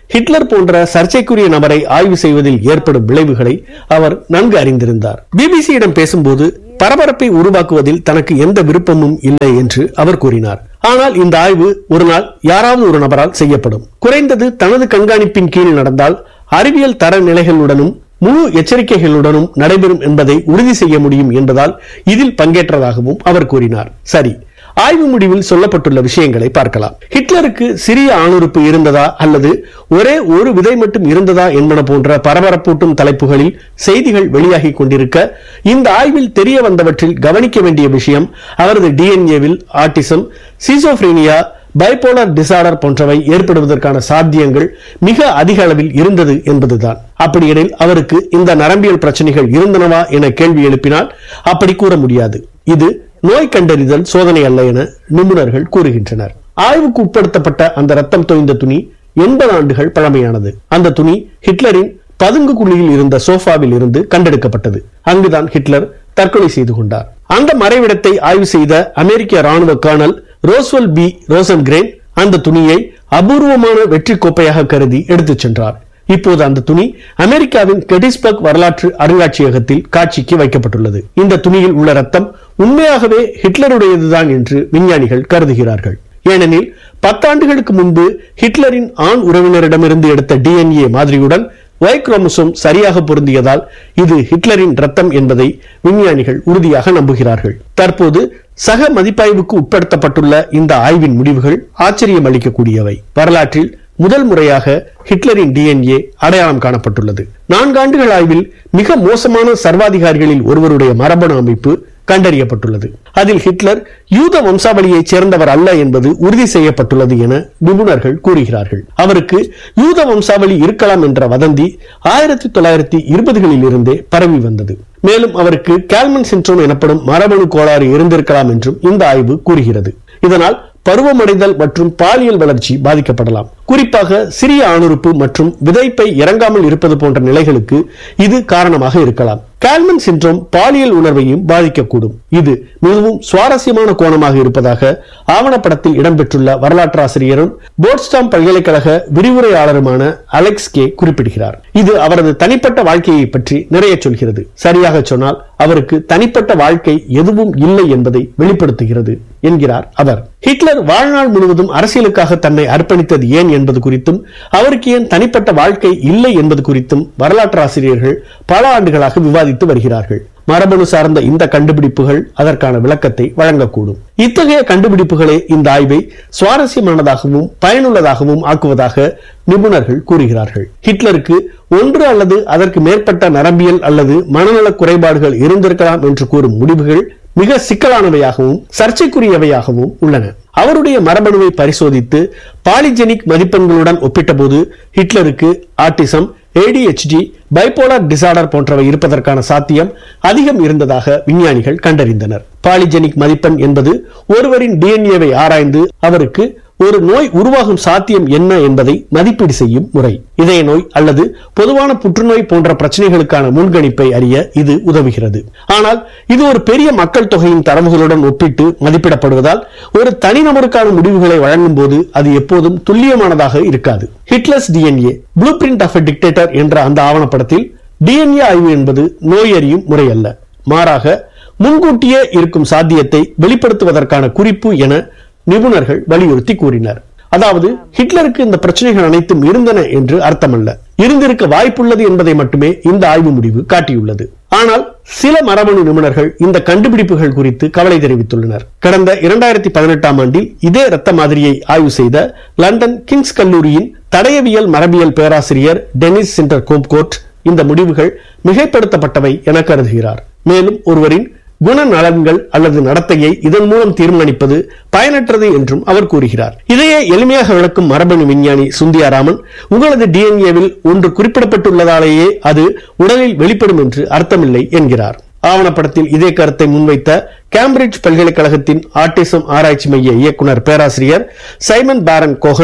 ஹிட்லர் போன்ற சர்ச்சைக்குரிய நபரை ஆய்வு செய்வதில் ஏற்படும் விளைவுகளை அவர் நன்கு அறிந்திருந்தார் பிபிசியிடம் பேசும்போது பரபரப்பை உருவாக்குவதில் தனக்கு எந்த விருப்பமும் இல்லை என்று அவர் கூறினார் ஆனால் இந்த ஆய்வு ஒரு நாள் யாராவது ஒரு நபரால் செய்யப்படும் குறைந்தது தனது கண்காணிப்பின் கீழ் நடந்தால் அறிவியல் தர நிலைகளுடனும் முழு எச்சரிக்கைகளுடனும் நடைபெறும் என்பதை உறுதி செய்ய முடியும் என்பதால் இதில் பங்கேற்றதாகவும் அவர் கூறினார் சரி ஆய்வு முடிவில் சொல்லப்பட்டுள்ள விஷயங்களை பார்க்கலாம் ஹிட்லருக்கு சிறிய ஆணுறுப்பு இருந்ததா அல்லது ஒரே ஒரு விதை மட்டும் இருந்ததா என்பன போன்ற பரபரப்பூட்டும் தலைப்புகளில் செய்திகள் வெளியாகிக் கொண்டிருக்க இந்த ஆய்வில் தெரிய வந்தவற்றில் கவனிக்க வேண்டிய விஷயம் அவரது டிஎன்ஏவில் ஆட்டிசம் சீசோப்ரீனியா பைபோலார் டிசார்டர் போன்றவை ஏற்படுவதற்கான சாத்தியங்கள் மிக அதிக அளவில் இருந்தது என்பதுதான் அப்படியெனில் அவருக்கு இந்த நரம்பியல் பிரச்சனைகள் இருந்தனவா என கேள்வி எழுப்பினால் அப்படி கூற முடியாது இது நோய் கண்டறிதல் சோதனை அல்ல என நிபுணர்கள் கூறுகின்றனர் ஆய்வுக்கு உட்படுத்தப்பட்ட அந்த ரத்தம் தோய்ந்த துணி எண்பது ஆண்டுகள் பழமையானது அந்த துணி ஹிட்லரின் பதுங்கு குழியில் இருந்த சோஃபாவில் இருந்து கண்டெடுக்கப்பட்டது அங்குதான் ஹிட்லர் தற்கொலை செய்து கொண்டார் அந்த மறைவிடத்தை ஆய்வு செய்த அமெரிக்க ராணுவ கர்னல் ரோஸ்வெல் பி ரோசன்கிரேன் அந்த துணியை அபூர்வமான வெற்றி கோப்பையாக கருதி எடுத்துச் சென்றார் இப்போது அந்த துணி அமெரிக்காவின் கெடிஸ்பர்க் வரலாற்று அருங்காட்சியகத்தில் காட்சிக்கு வைக்கப்பட்டுள்ளது இந்த துணியில் உள்ள ரத்தம் உண்மையாகவே ஹிட்லருடையதுதான் என்று விஞ்ஞானிகள் கருதுகிறார்கள் ஏனெனில் பத்தாண்டுகளுக்கு முன்பு ஹிட்லரின் ஆண் உறவினரிடமிருந்து எடுத்த டிஎன்ஏ மாதிரியுடன் ஒய் குரோமோசோம் சரியாக பொருந்தியதால் இது ஹிட்லரின் ரத்தம் என்பதை விஞ்ஞானிகள் உறுதியாக நம்புகிறார்கள் தற்போது சக மதிப்பாய்வுக்கு உட்படுத்தப்பட்டுள்ள இந்த ஆய்வின் முடிவுகள் ஆச்சரியம் அளிக்கக்கூடியவை வரலாற்றில் முதல் முறையாக ஹிட்லரின் டிஎன்ஏ அடையாளம் காணப்பட்டுள்ளது நான்காண்டுகள் ஆய்வில் மிக மோசமான சர்வாதிகாரிகளில் ஒருவருடைய மரபணு அமைப்பு கண்டறியப்பட்டுள்ளது அதில் ஹிட்லர் யூத வம்சாவளியைச் சேர்ந்தவர் அல்ல என்பது உறுதி செய்யப்பட்டுள்ளது என நிபுணர்கள் கூறுகிறார்கள் அவருக்கு யூத வம்சாவளி இருக்கலாம் என்ற வதந்தி ஆயிரத்தி தொள்ளாயிரத்தி இருபதுகளில் இருந்தே பரவி வந்தது மேலும் அவருக்கு கேல்மன் சின்ட்ரோம் எனப்படும் மரபணு கோளாறு இருந்திருக்கலாம் என்றும் இந்த ஆய்வு கூறுகிறது இதனால் பருவமடைதல் மற்றும் பாலியல் வளர்ச்சி பாதிக்கப்படலாம் குறிப்பாக சிறிய ஆணுறுப்பு மற்றும் விதைப்பை இறங்காமல் இருப்பது போன்ற நிலைகளுக்கு இது காரணமாக இருக்கலாம் கால்மன் சின்ட்ரோம் பாலியல் உணர்வையும் பாதிக்கக்கூடும் இது மிகவும் சுவாரஸ்யமான கோணமாக இருப்பதாக ஆவணப்படத்தில் இடம்பெற்றுள்ள வரலாற்றாசிரியரும் போர்ட்ஸ்டாம் பல்கலைக்கழக விரிவுரையாளருமான அலெக்ஸ் கே குறிப்பிடுகிறார் இது அவரது தனிப்பட்ட வாழ்க்கையை பற்றி நிறைய சொல்கிறது சரியாக சொன்னால் அவருக்கு தனிப்பட்ட வாழ்க்கை எதுவும் இல்லை என்பதை வெளிப்படுத்துகிறது என்கிறார் அவர் ஹிட்லர் வாழ்நாள் முழுவதும் அரசியலுக்காக தன்னை அர்ப்பணித்தது ஏன் என்பது குறித்தும் அவருக்கு ஏன் தனிப்பட்ட வாழ்க்கை இல்லை என்பது குறித்தும் வரலாற்று ஆசிரியர்கள் பல ஆண்டுகளாக விவாதித்து வருகிறார்கள் மரபணு சார்ந்த இந்த கண்டுபிடிப்புகள் அதற்கான விளக்கத்தை வழங்கக்கூடும் இத்தகைய கண்டுபிடிப்புகளே இந்த ஆய்வை சுவாரஸ்யமானதாகவும் பயனுள்ளதாகவும் ஆக்குவதாக நிபுணர்கள் கூறுகிறார்கள் ஹிட்லருக்கு ஒன்று அல்லது அதற்கு மேற்பட்ட நரம்பியல் அல்லது மனநல குறைபாடுகள் இருந்திருக்கலாம் என்று கூறும் முடிவுகள் மிக சிக்கலானவையாகவும் சர்ச்சைக்குரியவையாகவும் உள்ளன அவருடைய மரபணுவை பரிசோதித்து பாலிஜெனிக் மதிப்பெண்களுடன் ஒப்பிட்டபோது ஹிட்லருக்கு ஆட்டிசம் ஏடிஎச்டி பைபோலார் டிசார்டர் போன்றவை இருப்பதற்கான சாத்தியம் அதிகம் இருந்ததாக விஞ்ஞானிகள் கண்டறிந்தனர் பாலிஜெனிக் மதிப்பெண் என்பது ஒருவரின் டிஎன்ஏவை ஆராய்ந்து அவருக்கு ஒரு நோய் உருவாகும் சாத்தியம் என்ன என்பதை மதிப்பீடு செய்யும் முறை இதய நோய் அல்லது பொதுவான புற்றுநோய் போன்ற பிரச்சனைகளுக்கான முன்கணிப்பை அறிய இது உதவுகிறது ஆனால் இது ஒரு பெரிய மக்கள் தொகையின் தரவுகளுடன் ஒப்பிட்டு மதிப்பிடப்படுவதால் ஒரு தனிநபருக்கான முடிவுகளை வழங்கும் போது அது எப்போதும் துல்லியமானதாக இருக்காது Hitler's DNA blueprint of dictator என்ற அந்த ஆவணப்படத்தில் டிஎன்ஏ ஆய்வு என்பது நோய் அறியும் முறை அல்ல மாறாக முன்கூட்டியே இருக்கும் சாத்தியத்தை வெளிப்படுத்துவதற்கான குறிப்பு என நிபுணர்கள் வலியுறுத்தி கூறினர் அதாவது ஹிட்லருக்கு இந்த பிரச்சனைகள் அனைத்தும் இருந்தன என்று அர்த்தமல்ல இருந்திருக்க வாய்ப்புள்ளது என்பதை மட்டுமே இந்த ஆய்வு முடிவு காட்டியுள்ளது ஆனால் சில மரபணு நிபுணர்கள் இந்த கண்டுபிடிப்புகள் குறித்து கவலை தெரிவித்துள்ளனர் கடந்த இரண்டாயிரத்தி பதினெட்டாம் ஆண்டில் இதே இரத்த மாதிரியை ஆய்வு செய்த லண்டன் கிங்ஸ் கல்லூரியின் தடயவியல் மரபியல் பேராசிரியர் டெனிஸ் சிண்டர் கோப்கோட் இந்த முடிவுகள் மிகைப்படுத்தப்பட்டவை என கருதுகிறார் மேலும் ஒருவரின் குணநலன்கள் அல்லது நடத்தையை இதன் மூலம் தீர்மானிப்பது பயனற்றது என்றும் அவர் கூறுகிறார் இதையே எளிமையாக விளக்கும் மரபணு விஞ்ஞானி சுந்தியாராமன் உங்களது டிஎன்ஏவில் ஒன்று குறிப்பிடப்பட்டுள்ளதாலேயே அது உடலில் வெளிப்படும் என்று அர்த்தமில்லை என்கிறார் ஆவணப்படத்தில் இதே கருத்தை முன்வைத்த கேம்பிரிட்ஜ் பல்கலைக்கழகத்தின் ஆட்டிசம் ஆராய்ச்சி மைய இயக்குனர் பேராசிரியர் சைமன் பாரன் கோகன்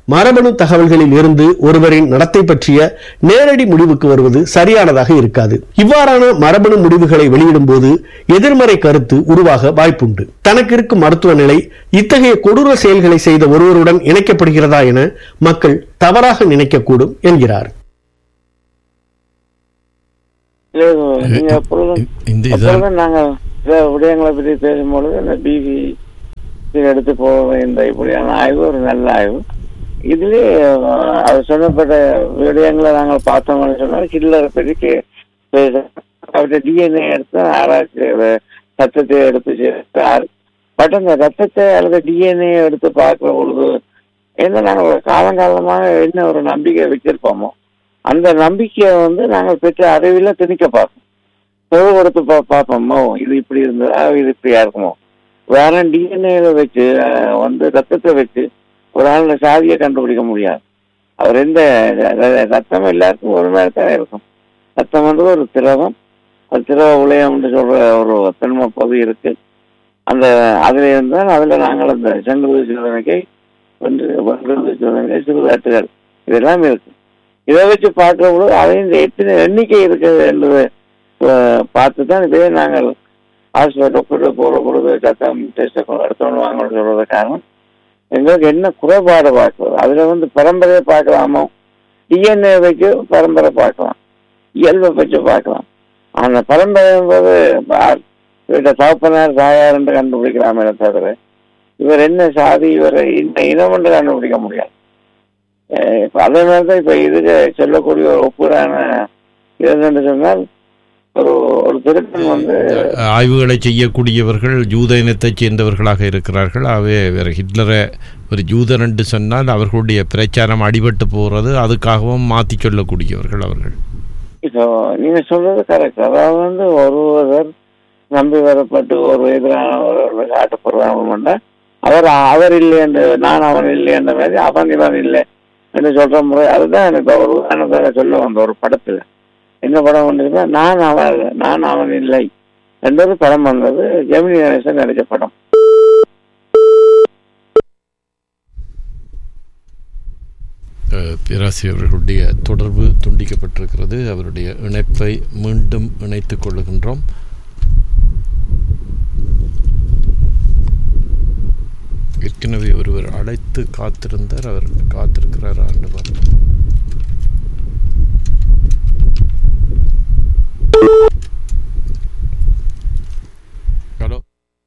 மரபணு தகவல்களில் இருந்து ஒருவரின் நடத்தை பற்றிய நேரடி முடிவுக்கு வருவது சரியானதாக இருக்காது இவ்வாறான மரபணு முடிவுகளை வெளியிடும் போது எதிர்மறை கருத்து உருவாக வாய்ப்புண்டு தனக்கு இருக்கும் மருத்துவ நிலை இத்தகைய கொடூர செயல்களை செய்த ஒருவருடன் இணைக்கப்படுகிறதா என மக்கள் தவறாக நினைக்கக்கூடும் என்கிறார் இல்ல, நீங்க எப்பொழுதும் இந்த இதான் எப்பொழுதும் நாங்க சில விடயங்களை பற்றி பேசும்பொழுது இந்த பிபி எடுத்து போக இந்த இப்படியான ஆய்வு ஒரு நல்ல ஆய்வு இதுலயே அஹ், அது சொல்லப்பட்ட விடயங்களை நாங்கள் பார்த்தோம்னு சொன்னால் ஹிட்லரை பற்றி கே- பேச- அவருடைய டிஎன்ஏ எடுத்து ஆராய்ச்சி அஹ், ரத்தத்தை எடுத்து சேர்த்தார் பட் அந்த ரத்தத்தை அல்லது டிஎன்ஏ எடுத்து பார்க்கிற பொழுது என்ன நாங்கள் காலங்காலமாக என்ன ஒரு நம்பிக்கை வச்சிருப்போமோ அந்த நம்பிக்கையை வந்து நாங்கள் பெற்ற அறிவில் திணிக்க பார்ப்போம் பொதுப்படுத்து பா பார்ப்போமோ இது இப்படி இருந்ததா இது இப்படியா இருக்குமோ வேற டிஎன்ஏல வச்சு அஹ், வந்து ரத்தத்தை வச்சு ஒரு ஆளோட சாதியை கண்டுபிடிக்க முடியாது அவர் எந்த ர- ரத்தம் எல்லாருக்கும் ஒரு மாதிரி தான் இருக்கும் ரத்தம் வந்து ஒரு திரவம் அது திரவ உலயம்னு சொல்ற ஒரு தன்மை பகுதி இருக்கு அந்த அதுல இருந்தால் அதுல நாங்கள் அந்த செங்கல் சோதனைக்கை வந்து வெங்கல் சோதனை சிறுதாட்டுகள் இதெல்லாம் இருக்கு இதை வச்சு பார்க்கிற பொழுது அதையும் இந்த எத்தனை எண்ணிக்கை இருக்குது என்பது அஹ், பார்த்து தான் இதே நாங்கள் ஹாஸ்பிட்டல் கூட்டு போகிற பொழுது ரத்தம் டெஸ்ட் எடுத்தோன்னு வாங்கணும்னு சொல்றது காரணம் எங்களுக்கு என்ன குறைபாடு பார்க்குறது அதுல வந்து பரம்பரையை பார்க்கலாமோ டிஎன்ஏ வச்சு பரம்பரை பார்க்கலாம் இயல்பை வச்சு பார்க்கலாம் அந்த பரம்பரை என்பது பா- இவருடைய தகப்பனார் தாயார் என்று கண்டுபிடிக்கலாமே தவிர இவர் என்ன சாதி இவர் இந்த இனம் என்று கண்டுபிடிக்க முடியாது அஹ் இப்ப அதே மாதிரி தான் இப்ப இதுக்கு சொல்லக்கூடிய ஒரு ஒப்புரான இதுன்னு சொன்னால் ஒரு ஒரு திருடன் வந்து ஆய்வுகளை செய்யக்கூடியவர்கள் ஜூத இனத்தைச் சேர்ந்தவர்களாக இருக்கிறார்கள் ஆகவே வேறு ஹிட்லரை ஒரு ஜூதன் என்று சொன்னால் அவர்களுடைய பிரச்சாரம் அடிபட்டு போகிறது அதுக்காகவும் மாற்றி சொல்லக்கூடியவர்கள் அவர்கள் இப்போ நீங்க சொல்றது கரெக்ட் அதாவது வந்து ஒருவர் நம்பி வரப்பட்டு ஒரு எதிரான ஒரு காட்டப்படுறாங்க அவர் அவர் இல்லை என்று நான் அவன் இல்லை என்ற மாதிரி அவன் இவன் இல்லை என்று சொல்ற முறை அதுதான் எனக்கு ஒரு உதாரணத்தை சொல்ல வந்த ஒரு படத்துல என்ன படம் வந்ததுன்னா நான் அவன் நான் அவன் இல்லை என்ற ஒரு படம் வந்தது ஜெமினி கணேசன் நடிச்ச படம் அஹ், பேராசிரியர் அவர்களுடைய தொடர்பு துண்டிக்கப்பட்டிருக்கிறது அவருடைய இணைப்பை மீண்டும் இணைத்துக் கொள்ளுகின்றோம் ஏற்கனவே ஒருவர் அழைத்து காத்திருந்தார் அவர் காத்திருக்கிறாரா என்று பார்ப்போம் ஹலோ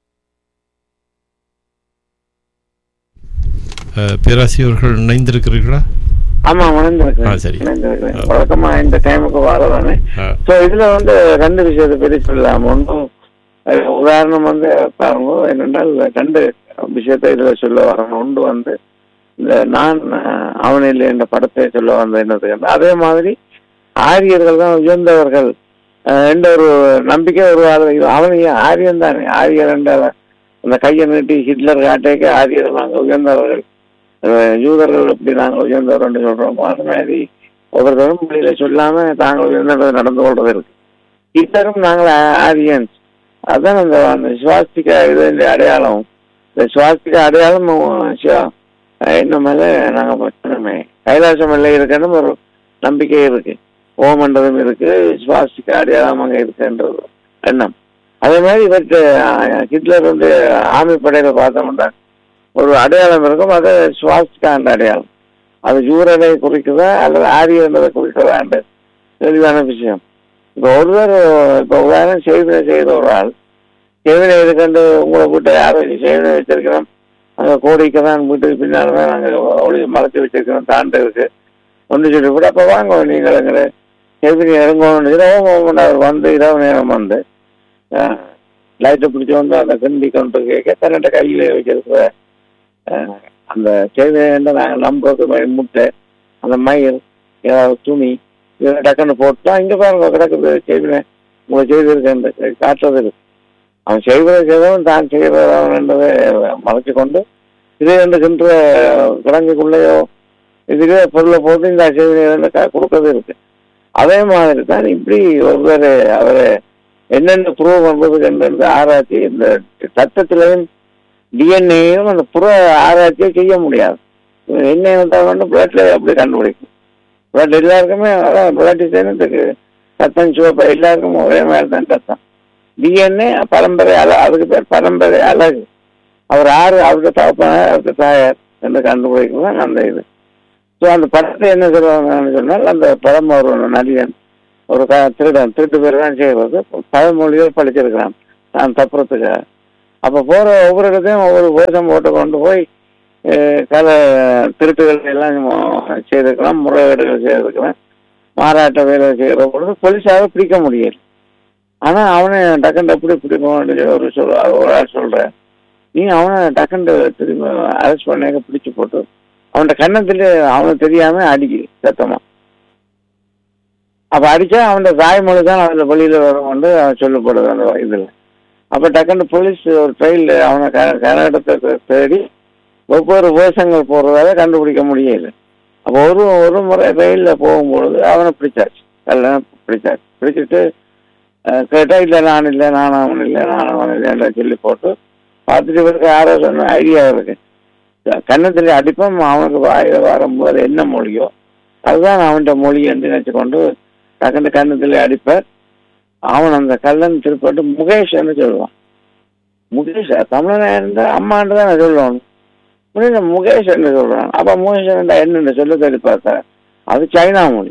அஹ், பேராசிரியர் அவர்கள் இணைந்திருக்கிறீர்களா ஆமா ஆ, உணர்ந்திருக்கிறேன் சரி. உணர்ந்திருக்கிறேன் வழக்கமா இந்த டைமுக்கு வரதானே அஹ், ஸோ இதுல வந்து ரெண்டு விஷயத்தை பற்றி சொல்லலாம் ஒன்றும் அஹ், உதாரணம் வந்து பாருங்க என்னென்றால் ரெண்டு விஷயத்தை இதுல சொல்ல வரணும் ஒன்று வந்து இந்த நான் அஹ், அவன் இல்லை என்ற படத்தை சொல்ல வந்த என்னது அதே மாதிரி ஆரியர்கள் தான் உயர்ந்தவர்கள் அஹ், என்ற ஒரு நம்பிக்கை ஒரு அவனையே ஆரியன் தானே ஆரியர் என்ற அந்த கையை நீட்டி ஹிட்லர் காட்டேக்க ஆரியர்கள் நாங்கள் உயர்ந்தவர்கள் அஹ், யூதர்கள் எப்படி நாங்கள் உயர்ந்தவர்கள் என்று சொல்றோமோ அது மாதிரி ஒவ்வொருத்தரும் வெளியில சொல்லாம தாங்கள் உயர்ந்தது நடந்து கொள்றது இருக்கு ஹிட்லரும் நாங்கள் ஆ- ஆரியன்ஸ் அதான் அந்த அந்த சுவாஸ்திக இது அடையாளம் இந்த சுவாஸ்திக அடையாளம் சிவா- என்ன மேல நாங்க சொன்னோமே கைலாசம் எல்லை இருக்குன்னு ஒரு நம்பிக்கை இருக்கு ஓமன்றதும் இருக்கு சுவாஸ்திக அடையாளம் அங்க இருக்குன்றது எண்ணம் அதே மாதிரி இவர்கிட்ட ஹிட்லர் வந்து ஆர்மி படையில பார்த்தோம்னா ஒரு அடையாளம் இருக்கும் அது சுவாஸ்திகான்ற அடையாளம் அது ஜூரனை குறிக்குதா அல்லது ஆரியன்றதை குறிக்கிறதான்ற தெளிவான விஷயம் இப்போ ஒருவர் இப்போ உதாரணம் செய்வினை செய்த ஒரு ஆள் செய்வினை இதுக்கண்டு உங்களை வீட்டை யாரோ செய்வினை வச்சிருக்கிறோம் அங்கே கோடிக்கு தான் வீட்டுக்கு பின்னால் தான் நாங்கள் ஒளி மறைச்சி வச்சிருக்கிறோம் தாண்டு இருக்கு ஒன்று சொல்லி கூட அப்போ வாங்க நீங்கள் எங்களை செய்வினை இறங்கணும்னு சொல்லி ஓம் அவர் வந்து இரவு நேரம் வந்து லைட்டை பிடிச்சி வந்து அந்த கிண்டி கொண்டு கேட்க தன்னிட்ட கையில் வச்சிருக்கிற அஹ், அந்த செய்வினை நாங்கள் நம்புறது முட்டை அந்த மயில் ஏதாவது துணி இதில் டக்குன்னு போட்டா இங்க பாருங்க கிடக்குது செய்வினை உங்களை செய்திருக்கேன் காட்டுறது இருக்கு அவன் செய்வதை செய்தவன் தான் செய்கிறவன் என்பதை மறைச்சு கொண்டு இதே வந்து கின்ற கிடங்குக்குள்ளேயோ இதுவே பொருளை போட்டு இந்த செய்வினை கொடுக்கறது இருக்கு அதே மாதிரி தான் இப்படி ஒருவர் அவரை என்னென்ன ப்ரூவ் பண்றதுக்கு என்னென்று ஆராய்ச்சி இந்த சட்டத்திலையும் டிஎன்ஏயும் அந்த புற ஆராய்ச்சியை செய்ய முடியாது என்ன வந்து பிளட்ல அப்படி கண்டுபிடிக்கும் பிளட் எல்லாருக்குமே அதான் பிளட் சேர்ந்ததுக்கு ரத்தம் சிவப்பு எல்லாருக்கும் ஒரே மாதிரி தான் ரத்தம் டிஎன்ஏ பரம்பரை அழ அதுக்கு பேர் பரம்பரை அழகு அவர் ஆறு அவருக்கு தகப்பனார் அவருக்கு தாயார் என்று கண்டுபிடிக்கும் தான் அந்த இது ஸோ அந்த படத்தை என்ன சொல்லுவாங்கன்னு சொன்னால் அந்த படம் ஒரு நடிகன் ஒரு க திருடன் திருட்டு பேர் தான் செய்வது பழமொழிகள் படிச்சிருக்கிறான் நான் தப்புறதுக்காக அப்போ போகிற ஒவ்வொரு இடத்தையும் ஒவ்வொரு கோஷம் போட்டு கொண்டு போய் அஹ், கல திருட்டுகள் எல்லாம் செய்திருக்கலாம் முறைகேடுகள் செய்திருக்கலாம் மாறாட்ட வேலை செய்கிற பொழுது போலீஸாக பிடிக்க முடியல ஆனால் அவனை டக்குன்னு எப்படி பிடிக்கணும் ஒரு சொல் ஒரு ஆள் சொல்கிறேன் நீ அவனை டக்குன்னு திரும்ப அரெஸ்ட் பண்ண பிடிச்சு போட்டு அவன்கிட்ட கண்ணத்துல அவனுக்கு தெரியாம அடிக்கு சத்தமா அப்ப அடிச்சா அவன் தாய்மொழி தான் அதுல வெளியில வரும் வந்து அவன் சொல்லப்படுது அந்த இதுல அப்ப டக்குன்னு போலீஸ் ஒரு ட்ரெயில் அவனை க- கன்னடத்தை தே- தேடி ஒவ்வொரு வேஷங்கள் போறதால கண்டுபிடிக்க முடியல அப்போ ஒரு ஒரு முறை ரயில்ல போகும்பொழுது அவனை பிடிச்சாச்சு எல்லாம் பிடிச்சாச்சு பிடிச்சிட்டு அஹ், கேட்டா இல்லை நான் இல்லை நான் அவன் இல்லை நான் அவன் இல்லைன்ற சொல்லி போட்டு பார்த்துட்டு இவருக்கு யாரோ சொன்ன ஐடியா இருக்கு கன்னத்தில் அடிப்பம் அவனுக்கு வாயில வரும்போது என்ன மொழியோ அதுதான் அவன்கிட்ட மொழி என்று நினைச்சு கொண்டு டக்குன்னு கன்னத்தில் அடிப்பார் அவன் அந்த கல்லன் திருப்பட்டு முகேஷ்ன்னு சொல்லுவான் முகேஷ் தமிழனா இருந்தா அம்மான்னு தான் சொல்லுவான் புரியுது முகேஷ் என்று சொல்றான் அப்ப முகேஷ் என்றா என்னன்னு சொல்ல சொல்லி பார்த்தா அது சைனா மொழி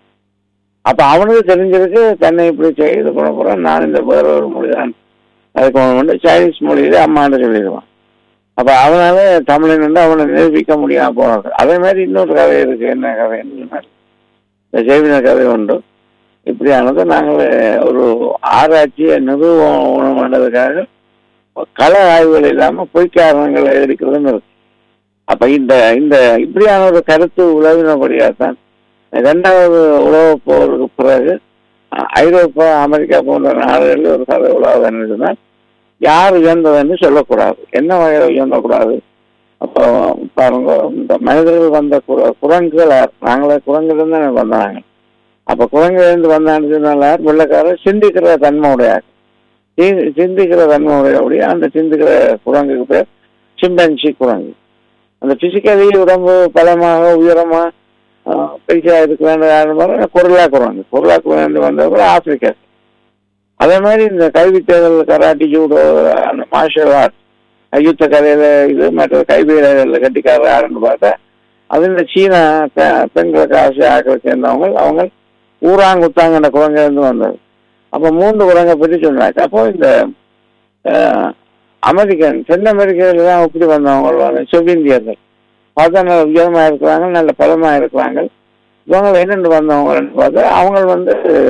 அப்ப அவனுக்கு தெரிஞ்சிருக்கு தன்னை இப்படி செய்து பண்ண போறான் நான் இந்த வேற ஒரு மொழி தான் அதுக்கு அவன் வந்து சைனீஸ் மொழியில அம்மான்னு சொல்லிடுவான் அப்ப அவனால தமிழன் வந்து அவனை நிரூபிக்க முடியாம போனாங்க அதே மாதிரி இன்னொரு கதை இருக்கு என்ன கதைன்னு சொன்னால் இந்த ஜெய்வின கதை உண்டு இப்படியானது நாங்கள் ஒரு ஆராய்ச்சியை நிறுவனம் பண்ணதுக்காக கள ஆய்வுகள் இல்லாம பொய் காரணங்களை எடுக்கிறதுன்னு இருக்கு அப்ப இந்த இந்த இப்படியான ஒரு கருத்து உழவினபடியாக தான் இரண்டாவது உலகப் போருக்கு பிறகு அஹ், ஐரோப்பா அமெரிக்கா போன்ற நாடுகளில் ஒரு கதை உலகம் சொன்னால் யார் உயர்ந்ததுன்னு சொல்லக்கூடாது என்ன வகையில் உயர்ந்தக்கூடாது அப்போ பாருங்க இந்த மனிதர்கள் வந்த குர- குரங்குகள் யார்? நாங்களே குரங்குலேருந்து தானே வந்தாங்க அப்போ குரங்குலேருந்து வந்தான்னு சொன்னால் யார்? வெள்ளைக்காரர் சிந்திக்கிற தன்மை உடையார் சி- சிந்திக்கிற தன்மை உடையபடி அந்த சிந்திக்கிற குரங்குக்கு பேர் சிம்பன்சி குரங்கு அந்த பிசிக்கலி உடம்பு பலமாக உயரமா ஆஹ், பெருசா இருக்கிற குரலா குரங்கு குரலா குரங்கு வந்தவங்க ஆப்பிரிக்கா அதே மாதிரி இந்த கல்வி தேர்தல் கராட்டி ஜூடோ அந்த மார்ஷல் ஆர்ட் யுத்த கலையில இது மற்ற கைவியல கட்டிக்கார ஆடுன்னு பார்த்தா அது இந்த சீனா பெ- பெண்களுக்கு ஆசை ஆக்களை சேர்ந்தவங்க அவங்க ஊராங்குத்தாங்கன்ற குரங்க இருந்து வந்தது அப்போ மூன்று குரங்கை பற்றி சொன்னாங்க அப்போ இந்த ஆஹ், அமெரிக்கன் தென் அமெரிக்காவில் தான் இப்படி வந்தவங்க செவ்விந்தியர்கள் பார்த்தா நல்ல உயரமா இருக்கிறாங்க நல்ல பலமா இருக்கிறாங்க இவங்க என்னென்று வந்தவங்கன்னு பார்த்தா அவங்க வந்து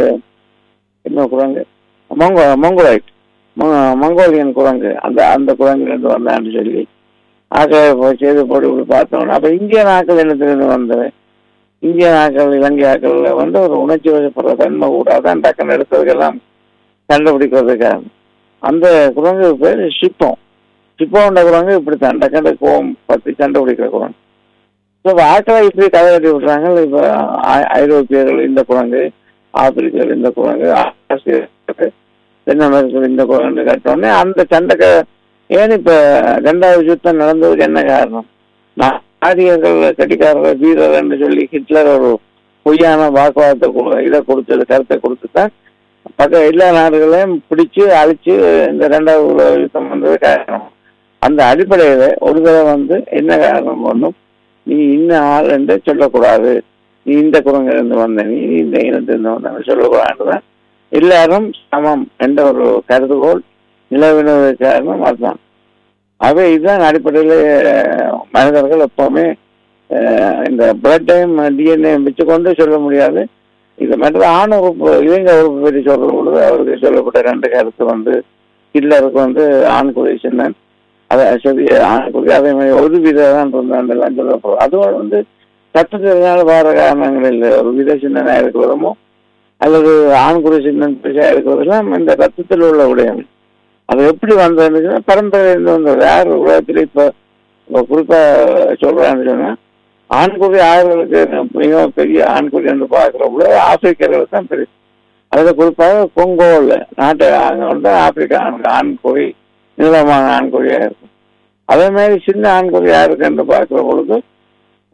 என்ன குரங்கு மங்கோ மங்கோலைட் மங்கோலியன் குரங்கு அந்த அந்த குரங்குலேருந்து வந்தான்னு சொல்லி ஆக்களை போய் செய்து போட்டு இப்படி பார்த்தோம்னா அப்போ இந்திய நாட்கள் என்னத்திலிருந்து வந்தது இந்திய நாட்கள் இலங்கை ஆக்கள்ல வந்து ஒரு உணர்ச்சி வசப்படுற தன்மை கூட அதான் டக்குன்னு எடுத்ததுக்கெல்லாம் கண்டுபிடிக்கிறதுக்காக அந்த குரங்கு பேர் ஷிப்பம் ஷிப்போன்ற குரங்கு இப்படித்தான் டக்குன்னு கோவம் பற்றி கண்டுபிடிக்கிற குரங்கு ஸோ ஆக்களை இப்படி கதை கட்டி விட்றாங்க இப்போ ஐரோப்பியர்கள் இந்த குரங்கு ஆப்பிரிக்கர்கள் இந்த குரங்கு ஆசிரியர்கள் தென் அமெரிக்கர்கள் இந்த குரங்கு கட்டோடனே அந்த சண்டை ஏன் இப்ப ரெண்டாவது யுத்தம் நடந்ததுக்கு என்ன காரணம் நாடியர்கள் கட்டிக்காரர்கள் வீரர் என்று சொல்லி ஹிட்லர் ஒரு பொய்யான வாக்குவாதத்தை கு- இதை கொடுத்தது கருத்தை கொடுத்துதான் பக்க எல்லா நாடுகளையும் பிடிச்சு அழிச்சு இந்த ரெண்டாவது உலக யுத்தம் வந்தது காரணம் அந்த அடிப்படையில ஒரு தடவை வந்து என்ன காரணம் ஒன்றும் நீ இன்ன ஆள் என்று சொல்லக்கூடாது நீ இந்த குரங்கிலிருந்து வந்த நீ இந்த இனத்திலிருந்து வந்த சொல்லக்கூடாதுதான் எல்லாரும் சமம் என்ற ஒரு கருதுகோள் நிலவினது காரணம் அதுதான் ஆகவே இதுதான் அடிப்படையில் மனிதர்கள் எப்பவுமே அஹ், இந்த பிளட்டையும் டிஎன்ஏ வச்சுக்கொண்டு சொல்ல முடியாது இது மற்ற ஆண் உறுப்பு இளைஞ உறுப்பு பற்றி சொல்ற பொழுது அவருக்கு சொல்லப்பட்ட ரெண்டு கருத்து வந்து ஹிட்லருக்கு வந்து ஆண் குறை சின்னன் அதை சரி ஆண் குறை அதே மாதிரி ஒரு வித தான் இருந்தாண்டெல்லாம் சொல்லப்படும் அதுவும் வந்து சட்டத்தினால வர காரணங்கள் இல்லை ஒரு வித சின்னனாக இருக்கிறதுமோ அல்லது ஆண் குறை சின்னன் பெருசாக இருக்கிறதெல்லாம் இந்த ரத்தத்தில் உள்ள விடயம் அது எப்படி வந்ததுன்னு பரம்பரையிலிருந்து வந்தது யார் உலகத்தில் இப்போ இப்போ குறிப்பாக சொல்கிறான்னு சொன்னால் ஆண்குறி ஆறுகளுக்கு மிகவும் பெரிய ஆண்குறி என்று பார்க்குற பொழுது ஆப்பிரிக்கர்கள் தான் பெரிய அதில் குறிப்பாக கொங்கோவில் நாட்டு அங்கே வந்து ஆப்பிரிக்கா ஆண் ஆண்குறி நீளமான ஆண்குறியாக இருக்கும் அதே மாதிரி சின்ன ஆண்குறியாக இருக்கு என்று பார்க்குற பொழுது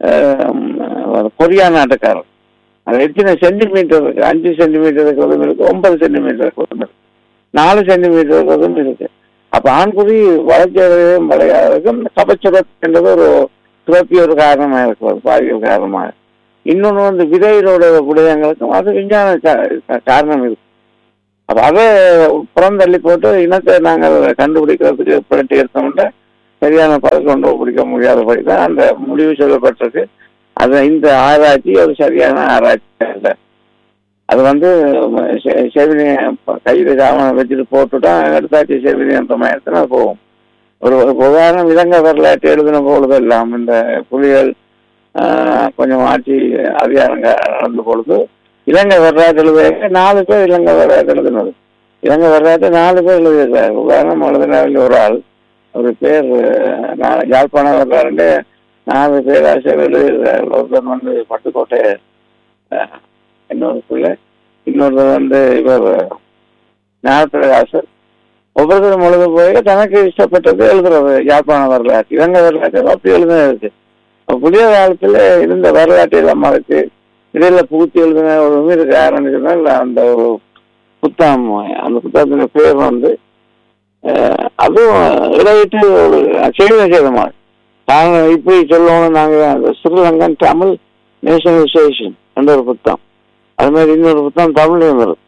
அஹ், கொரியா நாட்டுக்காரர் அது எத்தனை சென்டிமீட்டர் இருக்கு அஞ்சு சென்டிமீட்டர் இருக்கிறதும் இருக்கு ஒன்பது சென்டிமீட்டர் இருக்கிறதும் இருக்கு நாலு சென்டிமீட்டர் இருக்கிறதும் இருக்கு அப்ப ஆண்குறி வளர்ச்சியடையும் வளையாததுக்கும் கபச்சுரத் என்றது ஒரு சுரப்பி ஒரு காரணமா இருக்கிறது பாதிகள் காரணமாக இன்னொன்று வந்து விதைகளோட விடயங்களுக்கும் அது விஞ்ஞான கா- காரணம் இருக்கு அப்ப அதை புறந்தள்ளி போட்டு இனத்தை நாங்கள் கண்டுபிடிக்கிறதுக்கு புரட்டி எடுத்தோம்னா சரியான பதில் கொண்டு பிடிக்க முடியாதபடி தான் அந்த முடிவு சொல்லப்பட்டிருக்கு அது இந்த ஆராய்ச்சி ஒரு சரியான ஆராய்ச்சி அல்ல அது வந்து செ- செவிலிய கையில் சாமான் வச்சுட்டு போட்டுட்டா எடுத்தாச்சு செவிலியன்ற மயத்தில் அது போகும் ஒரு ஒரு உதாரணம் இலங்கை வரலாற்று எழுதின பொழுது எல்லாம் இந்த புலிகள் ஆஹ், கொஞ்சம் ஆட்சி அதிகாரம் நடந்த பொழுது இலங்கை வரலாற்று எழுத நாலு பேர் இலங்கை வரலாற்று எழுதினது இலங்கை வரலாற்று நாலு பேர் எழுதியிருக்காரு உதாரணம் எழுதினாவில் ஒரு ஆள் ஒரு பேர் அஹ், நான் யாழ்ப்பாணம் வரலாறுண்டு நாலு பேர் ஆசிரியர் எழுதியிருக்காரு ஒருத்தர் வந்து பட்டுக்கோட்டை அஹ், இன்னொரு பிள்ளை இன்னொருத்தர் வந்து இவர் ஞானப்பிரகாசர் ஒவ்வொருத்தரும் எழுத போய் தனக்கு இஷ்டப்பட்டது எழுதுறது யாழ்ப்பாண வரலாற்று இலங்கை வரலாற்று அப்படி எழுதுன இருக்கு அப்ப புதிய காலத்துல இருந்த வரலாற்றை எல்லாம் மறைச்சு இடையில புகுத்தி எழுதின ஒரு இது இருக்கு யாருன்னு சொன்னால் அந்த ஒரு புத்தகம் அந்த புத்தகத்தின் பேர் வந்து அஹ், அதுவும் இடையிட்டு ஒரு செய்தி சேதமா நாங்கள் இப்படி சொல்லணும் நாங்கள் ஸ்ரீலங்கன் தமிழ் நேஷனலைசேஷன் என்ற ஒரு புத்தகம் அது மாதிரி இன்னொரு புத்தகம் தமிழ்லையும் வரும்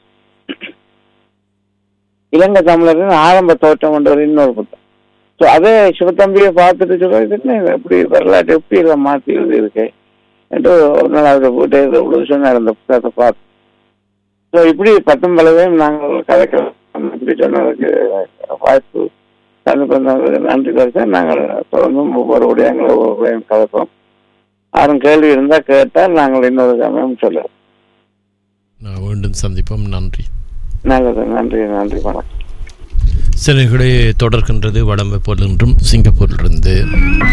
இலங்கை தமிழரின் ஆரம்ப தோற்றம் என்ற ஒரு இன்னொரு புத்தகம் ஸோ அதே சிவத்தம்பியை பார்த்துட்டு சொல்றது எப்படி வரலாற்று எப்படி இதை மாற்றி எழுதி இருக்கு என்று ஒரு நாள் அவரை போட்டு இவ்வளவு சொன்னார் அந்த புத்தகத்தை பார்த்து ஸோ இப்படி பத்தும் பலவையும் நாங்கள் கதைக்கலாம் இப்படி சொன்னதுக்கு வாய்ப்பு தந்ததுக்கு நன்றி கருத்து நாங்கள் தொடர்ந்தும் ஒவ்வொரு விடயங்களை ஒவ்வொரு விடயம் கதைப்போம் யாரும் கேள்வி இருந்தால் கேட்டால் நாங்கள் இன்னொரு சமயம் சொல்லுவோம் நான் மீண்டும் சந்திப்போம் நன்றி நல்லது நன்றி நன்றி வணக்கம் சிலைகளை தொடர்கின்றது வடம்பை போல் என்றும் சிங்கப்பூரிலிருந்து